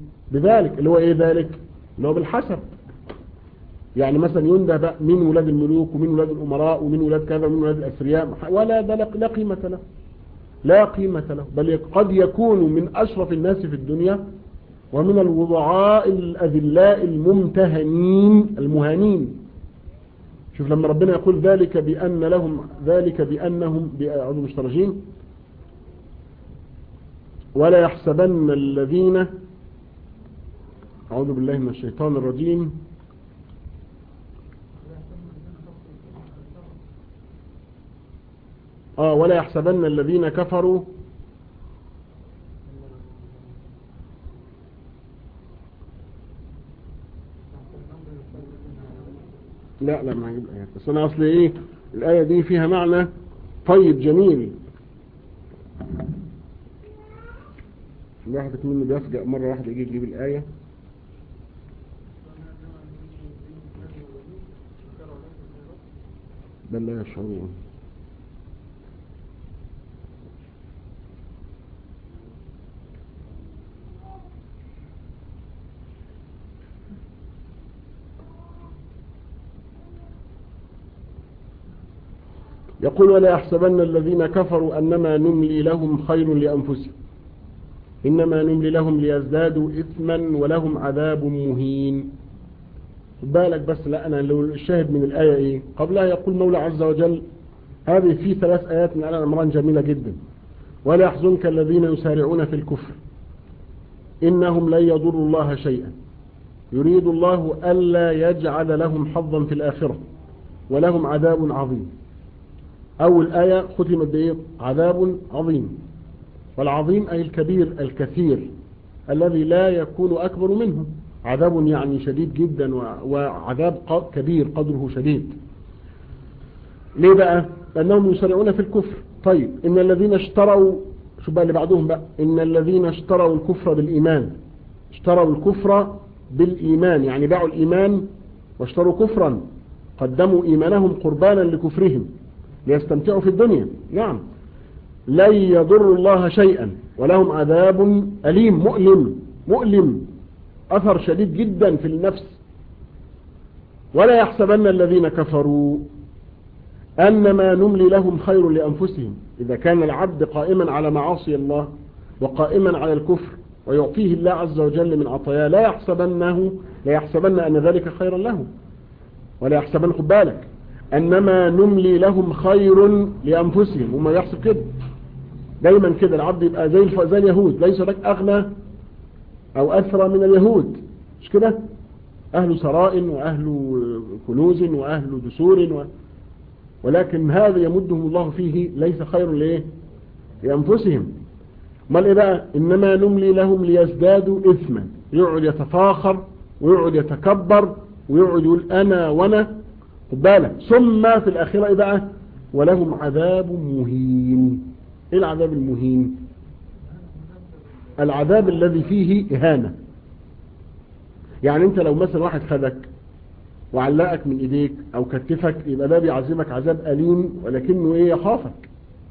بذلك اللي هو ايه ذلك اللي هو بالحسب يعني مثلا ينده بقى مين ولاد الملوك ومين ولاد الامراء ومين ولاد كذا ومين ولاد الاثرياء ولا ده لا قيمة له لا قيمة له بل قد يكون من اشرف الناس في الدنيا ومن الوضعاء الاذلاء الممتهنين المهانين شوف لما ربنا يقول ذلك بأن لهم ذلك بأنهم أعوذ مشترجين ولا يحسبن الذين أعوذ بالله من الشيطان الرجيم آه ولا يحسبن الذين كفروا لا لا ما هجيب الآيات بس أنا أصلي إيه الآية دي فيها معنى طيب جميل الواحد منه بيفجأ مرة واحدة يجي يجيب الآية بل لا يشعرون يقول ولا يحسبن الذين كفروا أنما نملي لهم خير لأنفسهم إنما نملي لهم ليزدادوا إثما ولهم عذاب مهين بالك بس لا أنا لو الشاهد من الآية إيه قبلها يقول مولى عز وجل هذه في ثلاث آيات من آل عمران جميلة جدا ولا يحزنك الذين يسارعون في الكفر إنهم لن يضروا الله شيئا يريد الله ألا يجعل لهم حظا في الآخرة ولهم عذاب عظيم أول آية ختمت بإيه عذاب عظيم والعظيم أي الكبير الكثير الذي لا يكون أكبر منه عذاب يعني شديد جدا وعذاب كبير قدره شديد ليه بقى لأنهم يسرعون في الكفر طيب إن الذين اشتروا شو بقى اللي بعدهم بقى إن الذين اشتروا الكفر بالإيمان اشتروا الكفر بالإيمان يعني باعوا الإيمان واشتروا كفرا قدموا إيمانهم قربانا لكفرهم ليستمتعوا في الدنيا نعم لن يضر الله شيئا ولهم عذاب أليم مؤلم مؤلم أثر شديد جدا في النفس ولا يحسبن الذين كفروا أنما نملي لهم خير لأنفسهم إذا كان العبد قائما على معاصي الله وقائما على الكفر ويعطيه الله عز وجل من عطاياه لا يحسبنه لا يحسبن أن ذلك خيرا له ولا يحسبن خد بالك أنما نملي لهم خير لأنفسهم وما يحسب كده دايما كده العبد يبقى زي الف... زي اليهود ليس لك أغنى أو أثرى من اليهود مش كده أهل ثراء وأهل كنوز وأهل دسور و... ولكن هذا يمدهم الله فيه ليس خير لإيه لأنفسهم ما إيه بقى إنما نملي لهم ليزدادوا إثما يقعد يتفاخر ويقعد يتكبر ويقعد يقول أنا وأنا خد بالك ثم في الأخيرة إيه بقى ولهم عذاب مهين إيه العذاب المهين العذاب الذي فيه إهانة يعني أنت لو مثلا واحد خدك وعلقك من إيديك أو كتفك يبقى ده بيعذبك عذاب أليم ولكنه إيه يخافك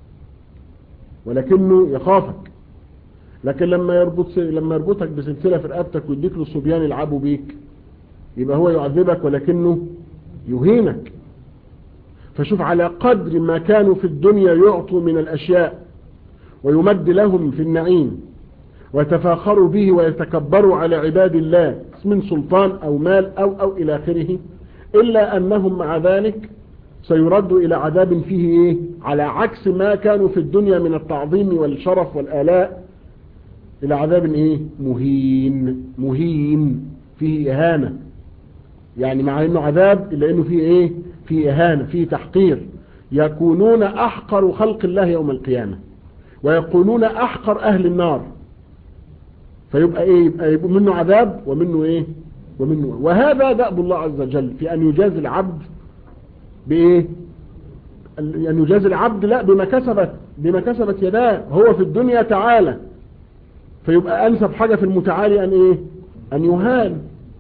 ولكنه يخافك لكن لما يربط لما يربطك بسلسلة في رقبتك ويديك للصبيان يلعبوا بيك يبقى هو يعذبك ولكنه يهينك فشوف على قدر ما كانوا في الدنيا يعطوا من الأشياء ويمد لهم في النعيم ويتفاخروا به ويتكبروا على عباد الله من سلطان أو مال أو أو إلى آخره إلا أنهم مع ذلك سيردوا إلى عذاب فيه إيه؟ على عكس ما كانوا في الدنيا من التعظيم والشرف والآلاء إلى عذاب إيه؟ مهين مهين فيه إهانة يعني مع انه عذاب الا انه فيه ايه فيه اهانة فيه تحقير يكونون احقر خلق الله يوم القيامة ويكونون احقر اهل النار فيبقى ايه يبقى, يبقى منه عذاب ومنه ايه ومنه وهذا دأب الله عز وجل في ان يجازي العبد بايه ان يجازي العبد لا بما كسبت بما كسبت يداه هو في الدنيا تعالى فيبقى انسب حاجة في المتعالي ان ايه ان يهان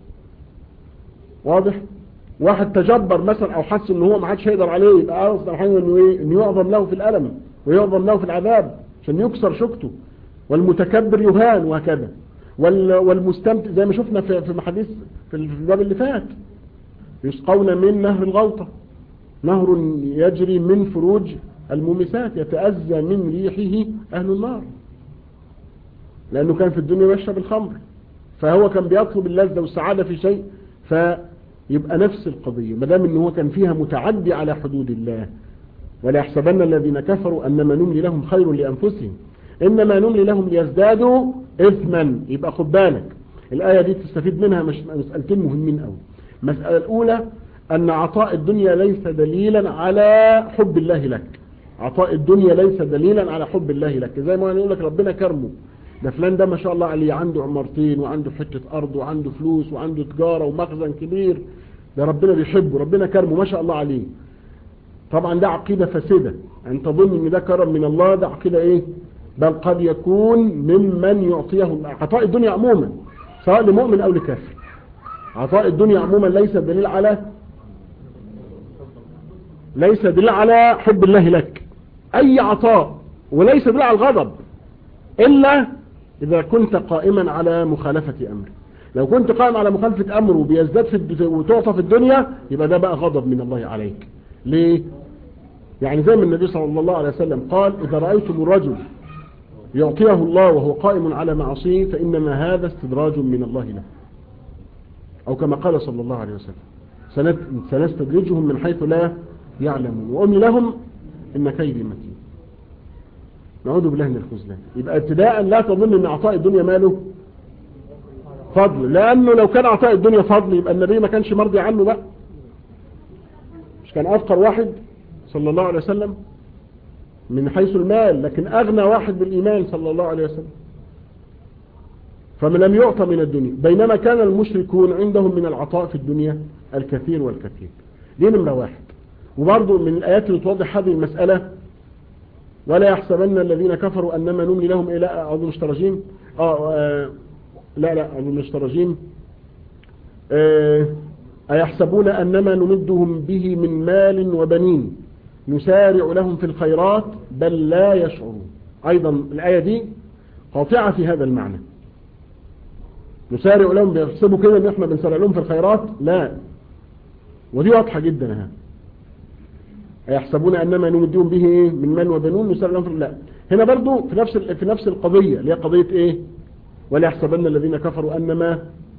واضح واحد تجبر مثلا او حس ان هو ما حدش هيقدر عليه يبقى اصلا حاجه انه ايه انه يعظم له في الالم ويعظم له في العذاب عشان يكسر شكته والمتكبر يهان وهكذا وال- والمستمتع زي ما شفنا في في حديث في الباب اللي فات يسقون من نهر الغوطة نهر يجري من فروج المومسات يتأذى من ريحه أهل النار لأنه كان في الدنيا يشرب الخمر فهو كان بيطلب اللذة والسعادة في شيء فيبقى نفس القضية ما دام إن هو كان فيها متعدي على حدود الله ولا يحسبن الذين كفروا أنما نملي لهم خير لأنفسهم إنما نملي لهم ليزدادوا إثما يبقى خد بالك الآية دي تستفيد منها مش مسألتين مهمين قوي المسألة الأولى أن عطاء الدنيا ليس دليلا على حب الله لك عطاء الدنيا ليس دليلا على حب الله لك زي ما يقول لك ربنا كرمه ده فلان ده ما شاء الله عليه عنده عمارتين وعنده حتة أرض وعنده فلوس وعنده تجارة ومخزن كبير ده ربنا بيحبه ربنا كرمه ما شاء الله عليه طبعا ده عقيدة فاسدة أن تظن أن ده كرم من الله ده عقيدة إيه بل قد يكون ممن يعطيه عطاء الدنيا عموما سواء لمؤمن أو لكافر عطاء الدنيا عموما ليس دليل على ليس دليل على حب الله لك أي عطاء وليس دليل على الغضب إلا إذا كنت قائما على مخالفة أمره لو كنت قائم على مخالفة أمره بيزداد في الد- وتعطى في الدنيا يبقى ده بقى غضب من الله عليك ليه يعني زي ما النبي صلى الله عليه وسلم قال إذا رأيتم الرجل يعطيه الله وهو قائم على معصيه فإنما هذا استدراج من الله له أو كما قال صلى الله عليه وسلم سنت- سنستدرجهم من حيث لا يعلمون وأمي لهم إن كيدي متين نعوذ بالله من الخذلان يبقى ابتداء لا تظن ان عطاء الدنيا ماله فضل لانه لو كان عطاء الدنيا فضل يبقى النبي ما كانش مرضي عنه بقى مش كان افقر واحد صلى الله عليه وسلم من حيث المال لكن اغنى واحد بالايمان صلى الله عليه وسلم فمن لم يعطى من الدنيا بينما كان المشركون عندهم من العطاء في الدنيا الكثير والكثير دي نمرة واحد وبرضه من الآيات اللي توضح هذه المسألة ولا يحسبن الذين كفروا أنما نملي لهم إيه لا أعوذ مش تراجيم آه, آه لا لا أعوذ مش تراجيم آه أيحسبون أنما نمدهم به من مال وبنين نسارع لهم في الخيرات بل لا يشعرون أيضا الآية دي قاطعة في هذا المعنى نسارع لهم بيحسبوا كده ان احنا بنسارع لهم في الخيرات لا ودي واضحة جدا ها يحسبون انما نمدهم به ايه من مال وبنون نسارع لهم في لا هنا برضو في نفس في نفس القضية اللي هي قضية ايه ولا يحسبن الذين كفروا انما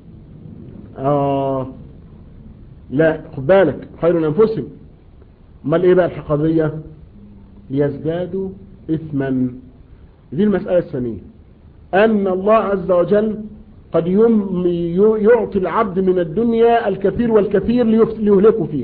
آه لا خد بالك خير لانفسهم امال ايه بقى القضية ليزدادوا اثما دي المسألة الثانية ان الله عز وجل قد يم يعطي العبد من الدنيا الكثير والكثير ليهلكه فيه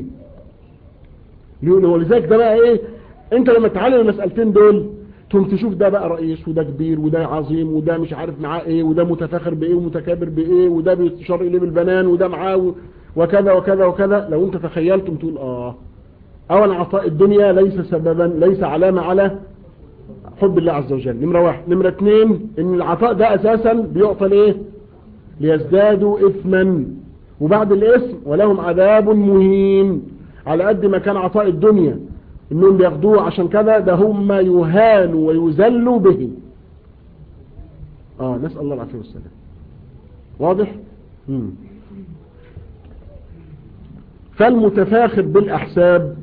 ولذلك ده بقى ايه انت لما تعلم المسألتين دول ثم تشوف ده بقى رئيس وده كبير وده عظيم وده مش عارف معاه ايه وده متفاخر بايه ومتكابر بايه وده بيتشر اليه بالبنان وده معاه وكذا وكذا وكذا لو انت تخيلتم تقول اه اولا عطاء الدنيا ليس سببا ليس علامة على حب الله عز وجل نمرة واحد نمرة اثنين ان العطاء ده اساسا بيعطى ليه ليزدادوا اثما وبعد الاسم ولهم عذاب مهين على قد ما كان عطاء الدنيا انهم بياخدوه عشان كذا ده هم يهانوا ويذلوا به اه نسأل الله العافية والسلام واضح مم. فالمتفاخر بالاحساب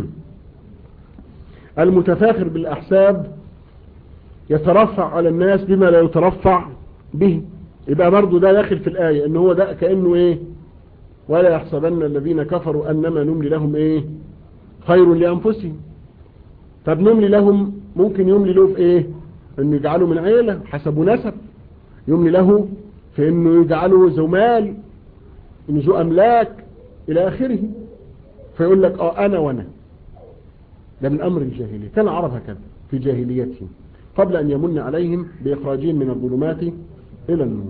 المتفاخر بالاحساب يترفع على الناس بما لا يترفع به يبقى برضو ده داخل في الآية ان هو ده كأنه ايه ولا يحسبن الذين كفروا انما نملي لهم ايه خير لأنفسهم طب نملي لهم ممكن يملي له في ايه انه يجعله من عيلة حسب نسب يملي له في انه يجعله زمال انه ذو املاك الى اخره فيقول لك اه انا وانا ده من امر الجاهلية كان العرب هكذا في جاهليتهم قبل ان يمن عليهم باخراجهم من الظلمات الى النور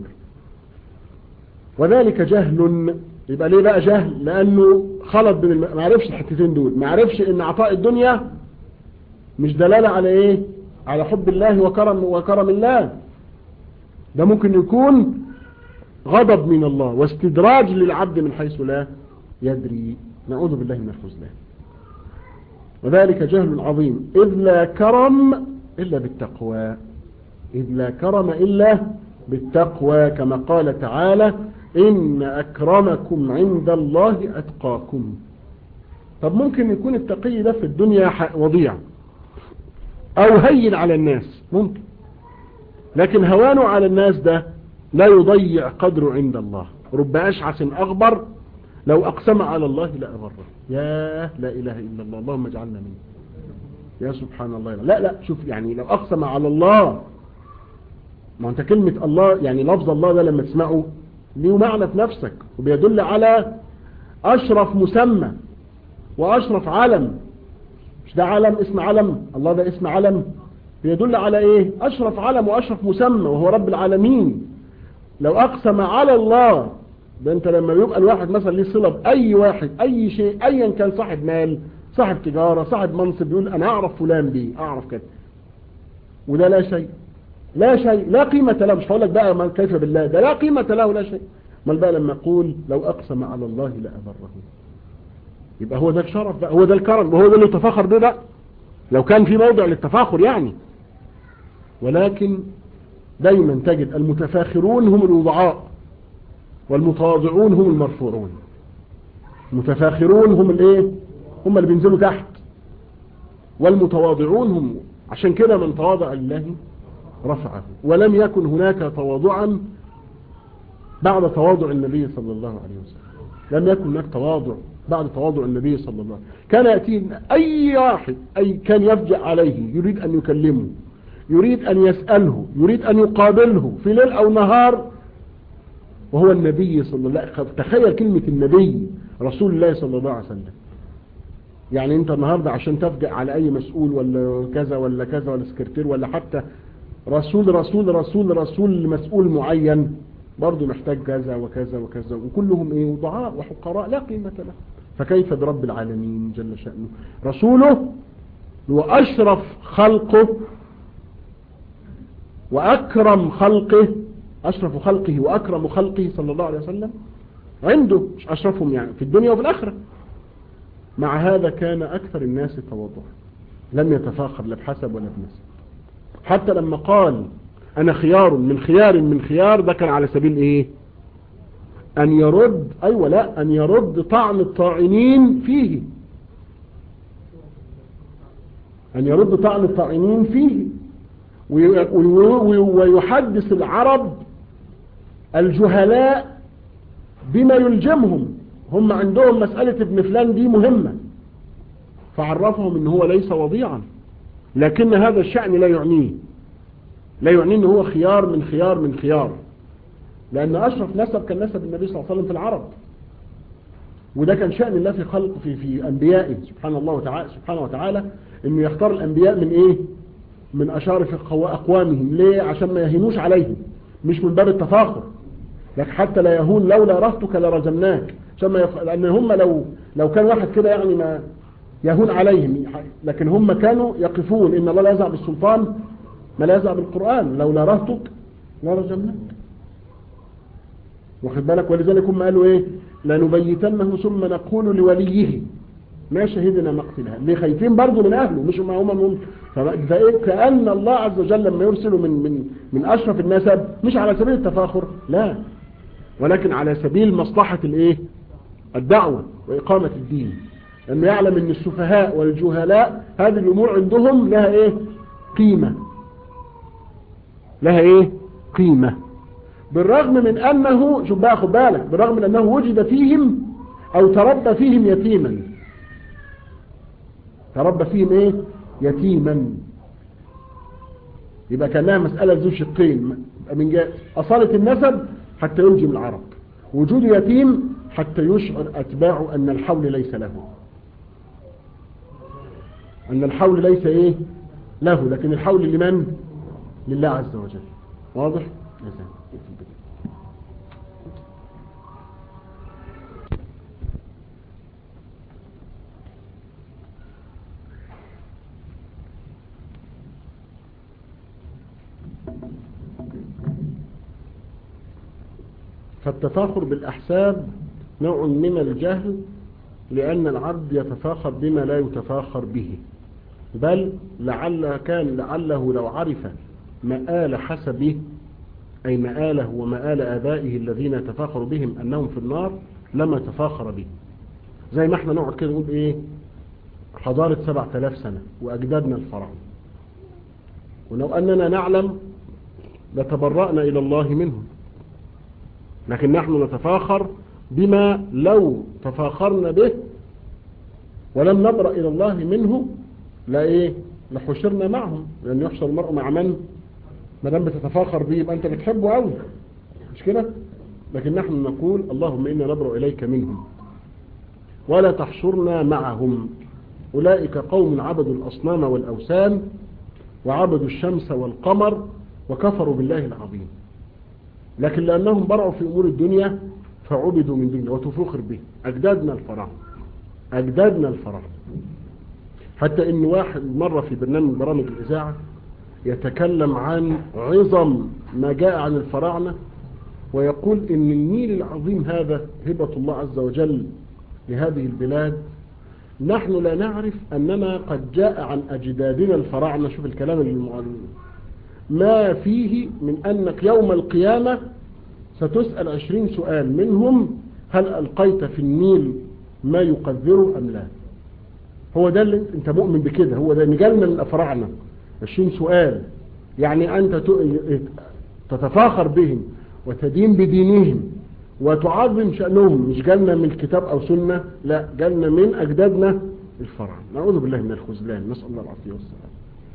وذلك جهل يبقى ليه بقى جهل لانه خلط بين الم... ما عرفش الحتتين دول ما عرفش ان عطاء الدنيا مش دلالة على ايه على حب الله وكرم وكرم الله ده ممكن يكون غضب من الله واستدراج للعبد من حيث لا يدري نعوذ بالله من الخذلان وذلك جهل عظيم إذ لا كرم إلا بالتقوى إذ لا كرم إلا بالتقوى كما قال تعالى إن أكرمكم عند الله أتقاكم طب ممكن يكون التقي ده في الدنيا وضيع أو هين على الناس ممكن لكن هوانه على الناس ده لا يضيع قدره عند الله رب أشعث أغبر لو أقسم على الله لأبره يا لا إله إلا الله اللهم اجعلنا منه يا سبحان الله لا لا شوف يعني لو أقسم على الله ما أنت كلمة الله يعني لفظ الله ده لما تسمعه ليه معنى في نفسك وبيدل على أشرف مسمى وأشرف علم مش ده علم اسم علم الله ده اسم علم بيدل على ايه أشرف علم وأشرف مسمى وهو رب العالمين لو أقسم على الله ده انت لما بيبقى الواحد مثلا ليه صلة بأي واحد أي شيء أيا كان صاحب مال صاحب تجارة صاحب منصب يقول أنا أعرف فلان بيه أعرف كده وده لا شيء لا شيء لا قيمة له مش هقول لك بقى ما كيف بالله ده لا قيمة له لا شيء ما بقى لما يقول لو أقسم على الله لأبره يبقى هو ده الشرف بقى هو ده الكرم وهو ده اللي تفاخر به بقى لو كان في موضع للتفاخر يعني ولكن دايما تجد المتفاخرون هم الوضعاء والمتواضعون هم المرفوعون المتفاخرون هم الايه هم اللي بينزلوا تحت والمتواضعون هم عشان كده من تواضع لله رفعه ولم يكن هناك تواضعا بعد تواضع النبي صلى الله عليه وسلم لم يكن هناك تواضع بعد تواضع النبي صلى الله عليه وسلم كان يأتي أي واحد أي كان يفجأ عليه يريد أن يكلمه يريد أن يسأله يريد أن يقابله في ليل أو نهار وهو النبي صلى الله عليه وسلم تخيل كلمة النبي رسول الله صلى الله عليه وسلم يعني انت النهاردة عشان تفجأ على اي مسؤول ولا كذا ولا كذا ولا سكرتير ولا حتى رسول رسول رسول رسول مسؤول معين برضه محتاج كذا وكذا وكذا وكلهم ايه وضعاء وحقراء لا قيمة له فكيف برب العالمين جل شأنه رسوله هو أشرف خلقه وأكرم خلقه أشرف خلقه وأكرم خلقه صلى الله عليه وسلم عنده مش أشرفهم يعني في الدنيا وفي الآخرة مع هذا كان أكثر الناس تواضعا لم يتفاخر لا بحسب ولا بنسب حتى لما قال أنا خيار من خيار من خيار ده كان على سبيل إيه أن يرد أيوة لا أن يرد طعن الطاعنين فيه أن يرد طعن الطاعنين فيه ويحدث العرب الجهلاء بما يلجمهم هم عندهم مسألة ابن فلان دي مهمة فعرفهم ان هو ليس وضيعا لكن هذا الشأن لا يعنيه لا يعنيه ان هو خيار من خيار من خيار لان اشرف نسب كان نسب النبي صلى الله عليه وسلم في العرب وده كان شأن الله في خلق في في انبيائه سبحانه الله وتعالى سبحانه وتعالى انه يختار الانبياء من ايه من اشارف اقوامهم ليه عشان ما يهينوش عليهم مش من باب التفاخر لكن حتى لا يهون لولا رهتك لرجمناك عشان ما يف... لان هم لو لو كان واحد كده يعني ما يهون عليهم لكن هم كانوا يقفون ان الله لا يزع بالسلطان ما لا يزع بالقرآن لولا رهتك لرجمناك واخد بالك ولذلك هم قالوا ايه لنبيتنه ثم نقول لوليه ما شهدنا مقتلها ليه خايفين برضه من اهله مش هم هم فايه كأن الله عز وجل لما يرسله من من من اشرف النسب مش على سبيل التفاخر لا ولكن على سبيل مصلحة الايه الدعوة واقامة الدين لانه يعلم ان السفهاء والجهلاء هذه الامور عندهم لها ايه قيمة لها ايه قيمة بالرغم من انه شوف بقى خد بالك بالرغم من انه وجد فيهم او تربى فيهم يتيما تربى فيهم ايه يتيما يبقى كانها مسألة ذو شقين من جاء أصالة النسب حتى يلجم العرب وجود يتيم حتى يشعر أتباعه أن الحول ليس له أن الحول ليس إيه له لكن الحول لمن لله عز وجل واضح فالتفاخر بالأحساب نوع من الجهل لأن العبد يتفاخر بما لا يتفاخر به بل لعل كان لعله لو عرف مآل حسبه أي مآله ومآل آبائه الذين يتفاخر بهم أنهم في النار لما تفاخر به زي ما احنا نقعد كده نقول ايه حضارة سبعة آلاف سنة وأجدادنا الفراعنة ولو أننا نعلم لتبرأنا إلى الله منهم لكن نحن نتفاخر بما لو تفاخرنا به ولم نبرأ إلى الله منه لا إيه لحشرنا معهم لأن يحشر المرء مع من ما دام بتتفاخر به يبقى أنت بتحبه قوي مش كده لكن نحن نقول اللهم إنا نبرأ إليك منهم ولا تحشرنا معهم أولئك قوم عبدوا الأصنام والأوثان وعبدوا الشمس والقمر وكفروا بالله العظيم لكن لأنهم برعوا في أمور الدنيا فعبدوا من دنيا وتفخر به أجدادنا الفراعنة أجدادنا الفراعنة حتى إن واحد مرة في برنامج برامج الإذاعة يتكلم عن عظم ما جاء عن الفراعنة ويقول إن النيل العظيم هذا هبة الله عز وجل لهذه البلاد نحن لا نعرف أننا قد جاء عن أجدادنا الفراعنة شوف الكلام المعلم ما فيه من أنك يوم القيامة ستسأل عشرين سؤال منهم هل ألقيت في النيل ما يقذره أم لا هو ده اللي انت مؤمن بكده هو ده نجالنا من الفراعنة عشرين سؤال يعني أنت تتفاخر بهم وتدين بدينهم وتعظم شأنهم مش جالنا من الكتاب أو سنة لا جالنا من أجدادنا الفراعنة نعوذ بالله من الخذلان نسأل الله العافية والسلام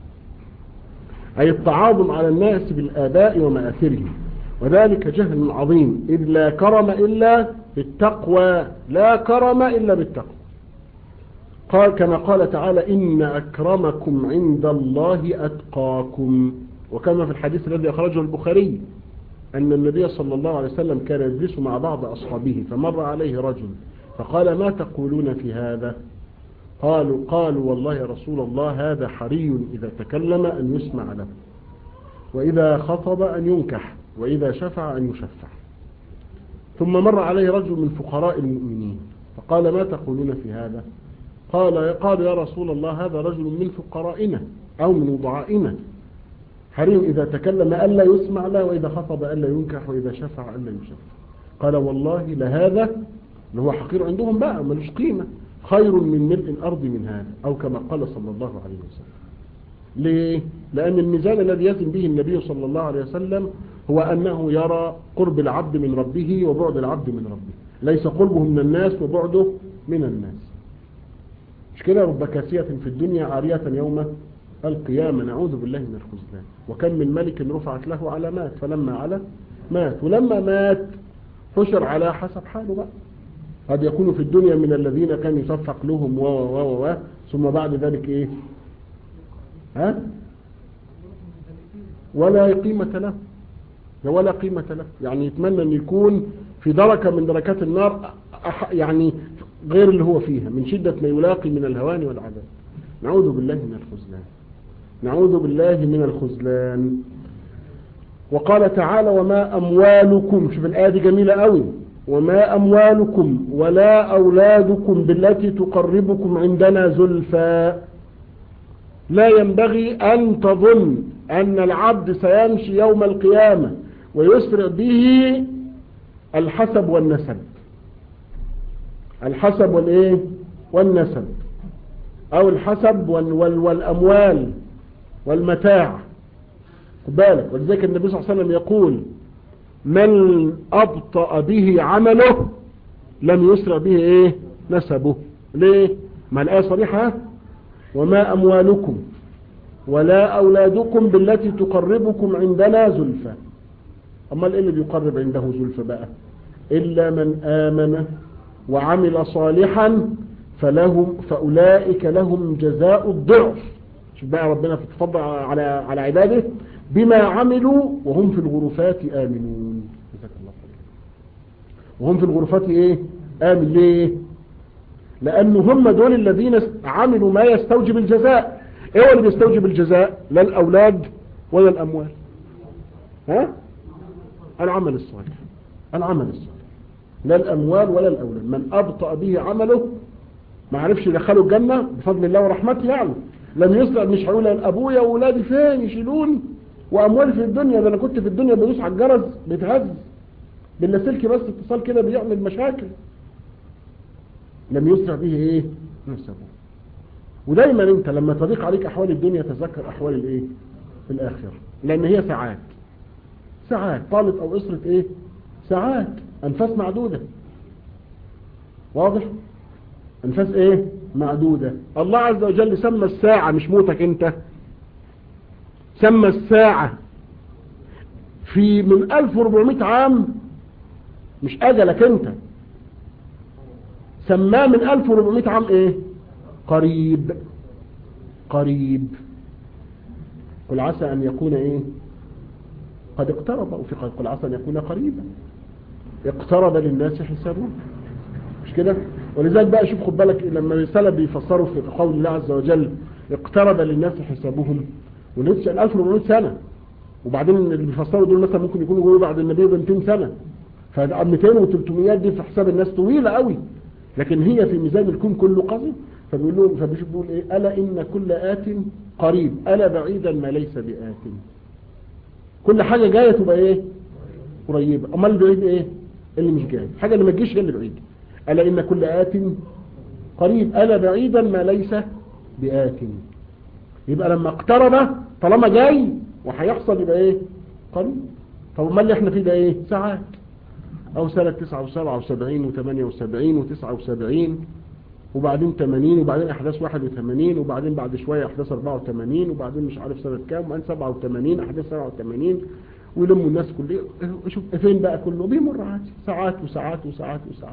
أي التعاظم على الناس بالآباء ومآثرهم وذلك جهل عظيم إذ لا كرم إلا بالتقوى لا كرم إلا بالتقوى قال كما قال تعالى إن أكرمكم عند الله أتقاكم وكما في الحديث الذي أخرجه البخاري أن النبي صلى الله عليه وسلم كان يجلس مع بعض أصحابه فمر عليه رجل فقال ما تقولون في هذا قالوا قالوا والله يا رسول الله هذا حري إذا تكلم أن يسمع له وإذا خطب أن ينكح وإذا شفع أن يشفع ثم مر عليه رجل من فقراء المؤمنين فقال ما تقولون في هذا قال قال يا رسول الله هذا رجل من فقرائنا أو من وضعائنا حري إذا تكلم ألا يسمع له وإذا خطب ألا ينكح وإذا شفع ألا يشفع قال والله لهذا اللي هو حقير عندهم بقى ملوش قيمة خير من ملء الأرض من هذا أو كما قال صلى الله عليه وسلم ليه؟ لأن الميزان الذي يزن به النبي صلى الله عليه وسلم هو أنه يرى قرب العبد من ربه وبعد العبد من ربه ليس قربه من الناس وبعده من الناس مش كده رب كاسية في الدنيا عارية يوم القيامة نعوذ بالله من الخزلان وكم من ملك رفعت له علامات فلما على مات ولما مات حشر على حسب حاله بقى قد يكون في الدنيا من الذين كان يصفق لهم و و و و ثم بعد ذلك ايه ها ولا قيمة له ولا قيمة له يعني يتمنى ان يكون في دركة من دركات النار يعني غير اللي هو فيها من شدة ما يلاقي من الهوان والعذاب نعوذ بالله من الخزلان نعوذ بالله من الخزلان وقال تعالى وما أموالكم شوف الآية دي جميلة قوي وما أموالكم ولا أولادكم بالتي تقربكم عندنا زلفى لا ينبغي أن تظن أن العبد سيمشي يوم القيامة ويسرع به الحسب والنسب الحسب والإيه والنسب أو الحسب وال وال والأموال والمتاع خد بالك ولذلك النبي صلى الله عليه وسلم يقول من أبطأ به عمله لم يسرع به إيه نسبه ليه ما الآية صريحة وما أموالكم ولا أولادكم بالتي تقربكم عندنا زلفى أما إيه اللي بيقرب عنده زلفى بقى إلا من آمن وعمل صالحا فلهم فأولئك لهم جزاء الضعف شوف بقى ربنا تتفضل على على عباده بما عملوا وهم في الغرفات آمنون جزاك الله خير وهم في الغرفات ايه آمن ليه لأن هم دول الذين عملوا ما يستوجب الجزاء ايه هو اللي بيستوجب الجزاء لا الأولاد ولا الأموال ها العمل الصالح العمل الصالح لا الأموال ولا الأولاد من أبطأ به عمله ما عرفش يدخله الجنة بفضل الله ورحمته يعني لم يسرع مش هيقول ابويا واولادي فين يشيلوني واموال في الدنيا ده انا كنت في الدنيا بدوس على الجرس بيتهز باللاسلكي بس اتصال كده بيعمل مشاكل لم يسرع به ايه نسبه ودايما انت لما تضيق عليك احوال الدنيا تذكر احوال الايه الاخره لان هي ساعات ساعات طالت او قصرت ايه ساعات انفاس معدوده واضح انفاس ايه معدوده الله عز وجل سمى الساعه مش موتك انت سمى الساعه في من 1400 عام مش اجلك انت سماه من 1400 عام ايه قريب قريب قل عسى ان يكون ايه قد اقترب او في قل عسى ان يكون قريبا اقترب للناس حسابهم مش كده ولذلك بقى شوف خد بالك لما الرسالة بيفسروا في قول الله عز وجل اقترب للناس حسابهم ولسه 1400 سنة وبعدين اللي بيفسروا دول مثلا ممكن يكونوا جوه بعد النبي ب 200 سنة ف 200 و300 دي في حساب الناس طويلة قوي لكن هي في ميزان الكون كله قصير فبيقول لهم فبيشوف بيقول ايه الا ان كل ات قريب الا بعيدا ما ليس بآت كل حاجة جاية تبقى ايه قريبة امال البعيد ايه اللي مش جاي حاجة اللي ما تجيش هي اللي بعيد الا ان كل ات قريب الا بعيدا ما ليس بآت يبقى لما اقترب طالما جاي وهيحصل يبقى ايه قريب طب امال اللي احنا فيه ده ايه ساعات او سنة 79 و78 و79 وبعدين 80 وبعدين احداث 81 وبعدين بعد شوية احداث 84 وبعدين مش عارف سنة كام وبعدين 87 احداث 87 ويلموا الناس كل شوف فين بقى كله بيمر عادي ساعات وساعات وساعات وساعات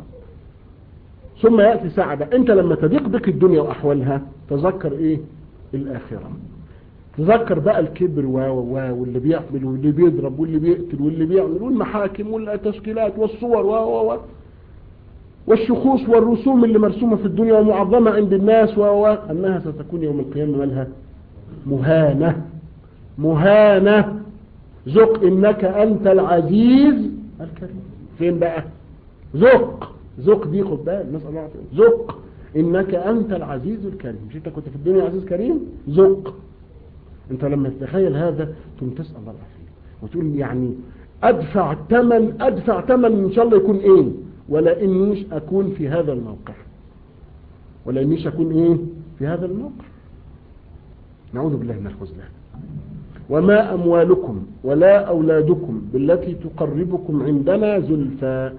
ثم يأتي ساعة بقى انت لما تضيق بك الدنيا واحوالها تذكر ايه الاخرة تذكر بقى الكبر و و واللي بيعمل واللي بيضرب واللي بيقتل واللي بيعمل والمحاكم والتشكيلات والصور و و و والشخوص والرسوم اللي مرسومة في الدنيا ومعظمة عند الناس و و أنها ستكون يوم القيامة مالها مهانة مهانة ذق إنك أنت العزيز الكريم فين بقى ذق ذق دي خد بالك نسأل الله ذق إنك أنت العزيز الكريم مش أنت كنت في الدنيا عزيز كريم ذق أنت لما تتخيل هذا ثم تسأل الله العافية وتقول يعني أدفع ثمن أدفع ثمن إن شاء الله يكون إيه ولا إنيش أكون في هذا الموقع ولا إنيش أكون إيه في هذا الموقع نعوذ بالله من الخذلان وما أموالكم ولا أولادكم بالتي تقربكم عندنا زلفى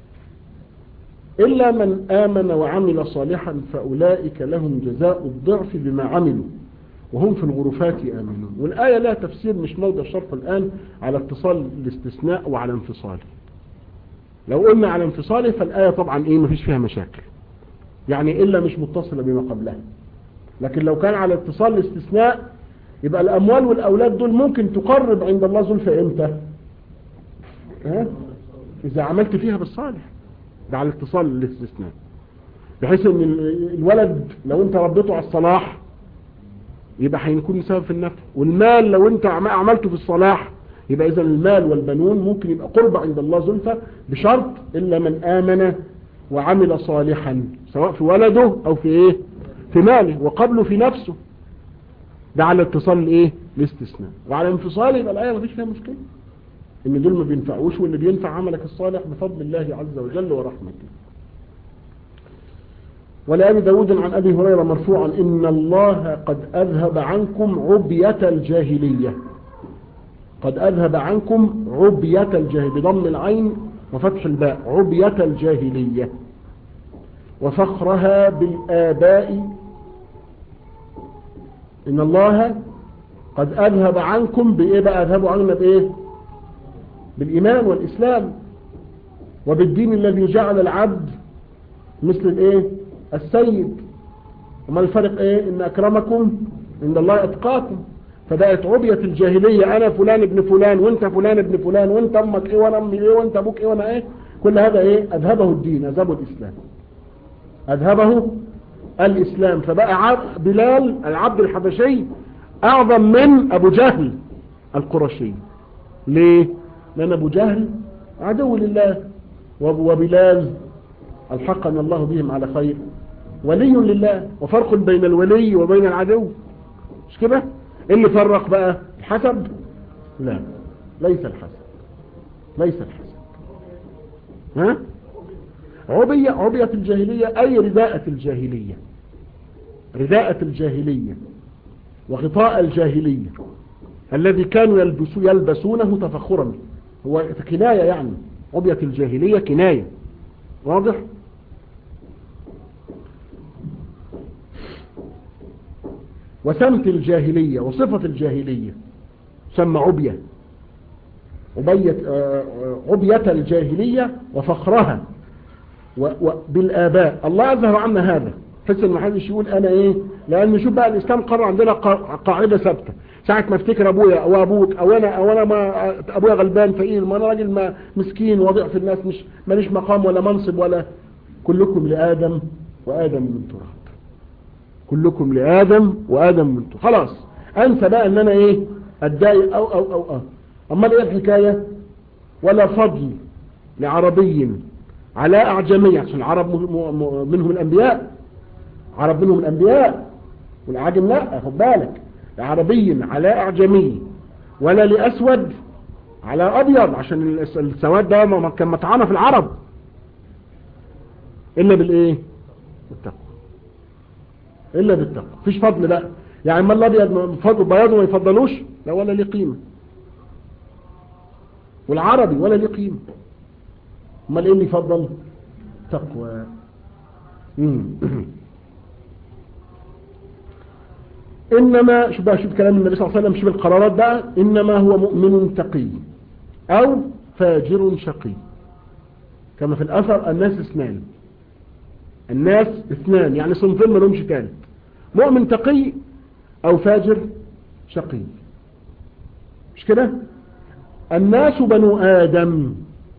إلا من آمن وعمل صالحا فأولئك لهم جزاء الضعف بما عملوا وهم في الغرفات آمنون والآية لها تفسير مش موضع شرح الآن على اتصال الاستثناء وعلى انفصاله لو قلنا على انفصاله فالآية طبعا إيه مفيش فيها مشاكل يعني إلا مش متصلة بما قبلها لكن لو كان على اتصال الاستثناء يبقى الأموال والأولاد دول ممكن تقرب عند الله زلفى إمتى ها؟ إذا عملت فيها بالصالح ده على اتصال الاستثناء بحيث ان الولد لو انت ربيته على الصلاح يبقى هيكون سبب في النفع والمال لو انت عملته في الصلاح يبقى اذا المال والبنون ممكن يبقى قرب عند الله زلفى بشرط الا من امن وعمل صالحا سواء في ولده او في ايه في ماله وقبله في نفسه ده على اتصال الايه الاستثناء وعلى انفصال يبقى الايه مفيش فيها مشكله ان دول ما بينفعوش واللي بينفع عملك الصالح بفضل الله عز وجل ورحمته ولأبي داود عن أبي هريرة مرفوعا إن الله قد أذهب عنكم عبية الجاهلية قد أذهب عنكم عبية الجاهلية بضم العين وفتح الباء عبية الجاهلية وفخرها بالآباء إن الله قد أذهب عنكم بإيه بقى أذهبوا عنا بإيه بالإيمان والإسلام وبالدين الذي جعل العبد مثل الإيه السيد وما الفرق إيه إن أكرمكم عند الله أتقاكم فبقت عبية الجاهلية أنا فلان ابن فلان وانت فلان ابن فلان وانت أمك إيه وانا أمي إيه وانت أبوك إيه وانا إيه كل هذا إيه أذهبه الدين أذهبه الإسلام أذهبه الإسلام فبقى بلال العبد الحبشي أعظم من أبو جهل القرشي ليه لأن أبو جهل عدو لله وبلال الحقنا الله بهم على خير ولي لله وفرق بين الولي وبين العدو مش كده اللي فرق بقى الحسب لا ليس الحسد ليس الحسد ها عبية عبية الجاهلية أي رداءة الجاهلية رداءة الجاهلية وغطاء الجاهلية الذي كانوا يلبسو يلبسونه تفخرا هو كناية يعني عبية الجاهلية كناية واضح وسمت الجاهلية وصفة الجاهلية سمى عبية عبية عبية الجاهلية وفخرها بالآباء الله أظهر عنا هذا حس ان محدش يقول انا ايه لان شوف بقى الاسلام قرر عندنا قاعدة ثابتة ساعة ما افتكر ابويا او ابوك او انا او انا ما ابويا غلبان فقير ما انا راجل ما مسكين وضيع في الناس مش ماليش مقام ولا منصب ولا كلكم لآدم وآدم من تراب كلكم لآدم وآدم من تراب خلاص انسى بقى ان انا ايه اتضايق او او او اه اما ايه الحكاية ولا فضل لعربي على اعجمي عشان العرب منهم الانبياء عرب منهم الانبياء والعجم لا خد بالك عربي على اعجمي ولا لاسود على ابيض عشان السواد ده كان مطعنه في العرب الا بالايه بالتقوى الا بالتقوى مفيش فضل بقى يعني ما الابيض فضل بياضه ما يفضلوش لا ولا ليه قيمه والعربي ولا ليه قيمه امال ايه اللي يفضل تقوى انما شوف بقى شوف كلام النبي صلى الله عليه وسلم شوف القرارات بقى انما هو مؤمن تقي او فاجر شقي كما في الاثر الناس اثنان الناس اثنان يعني صنفين ما لهمش ثالث مؤمن تقي او فاجر شقي مش كده الناس بنو ادم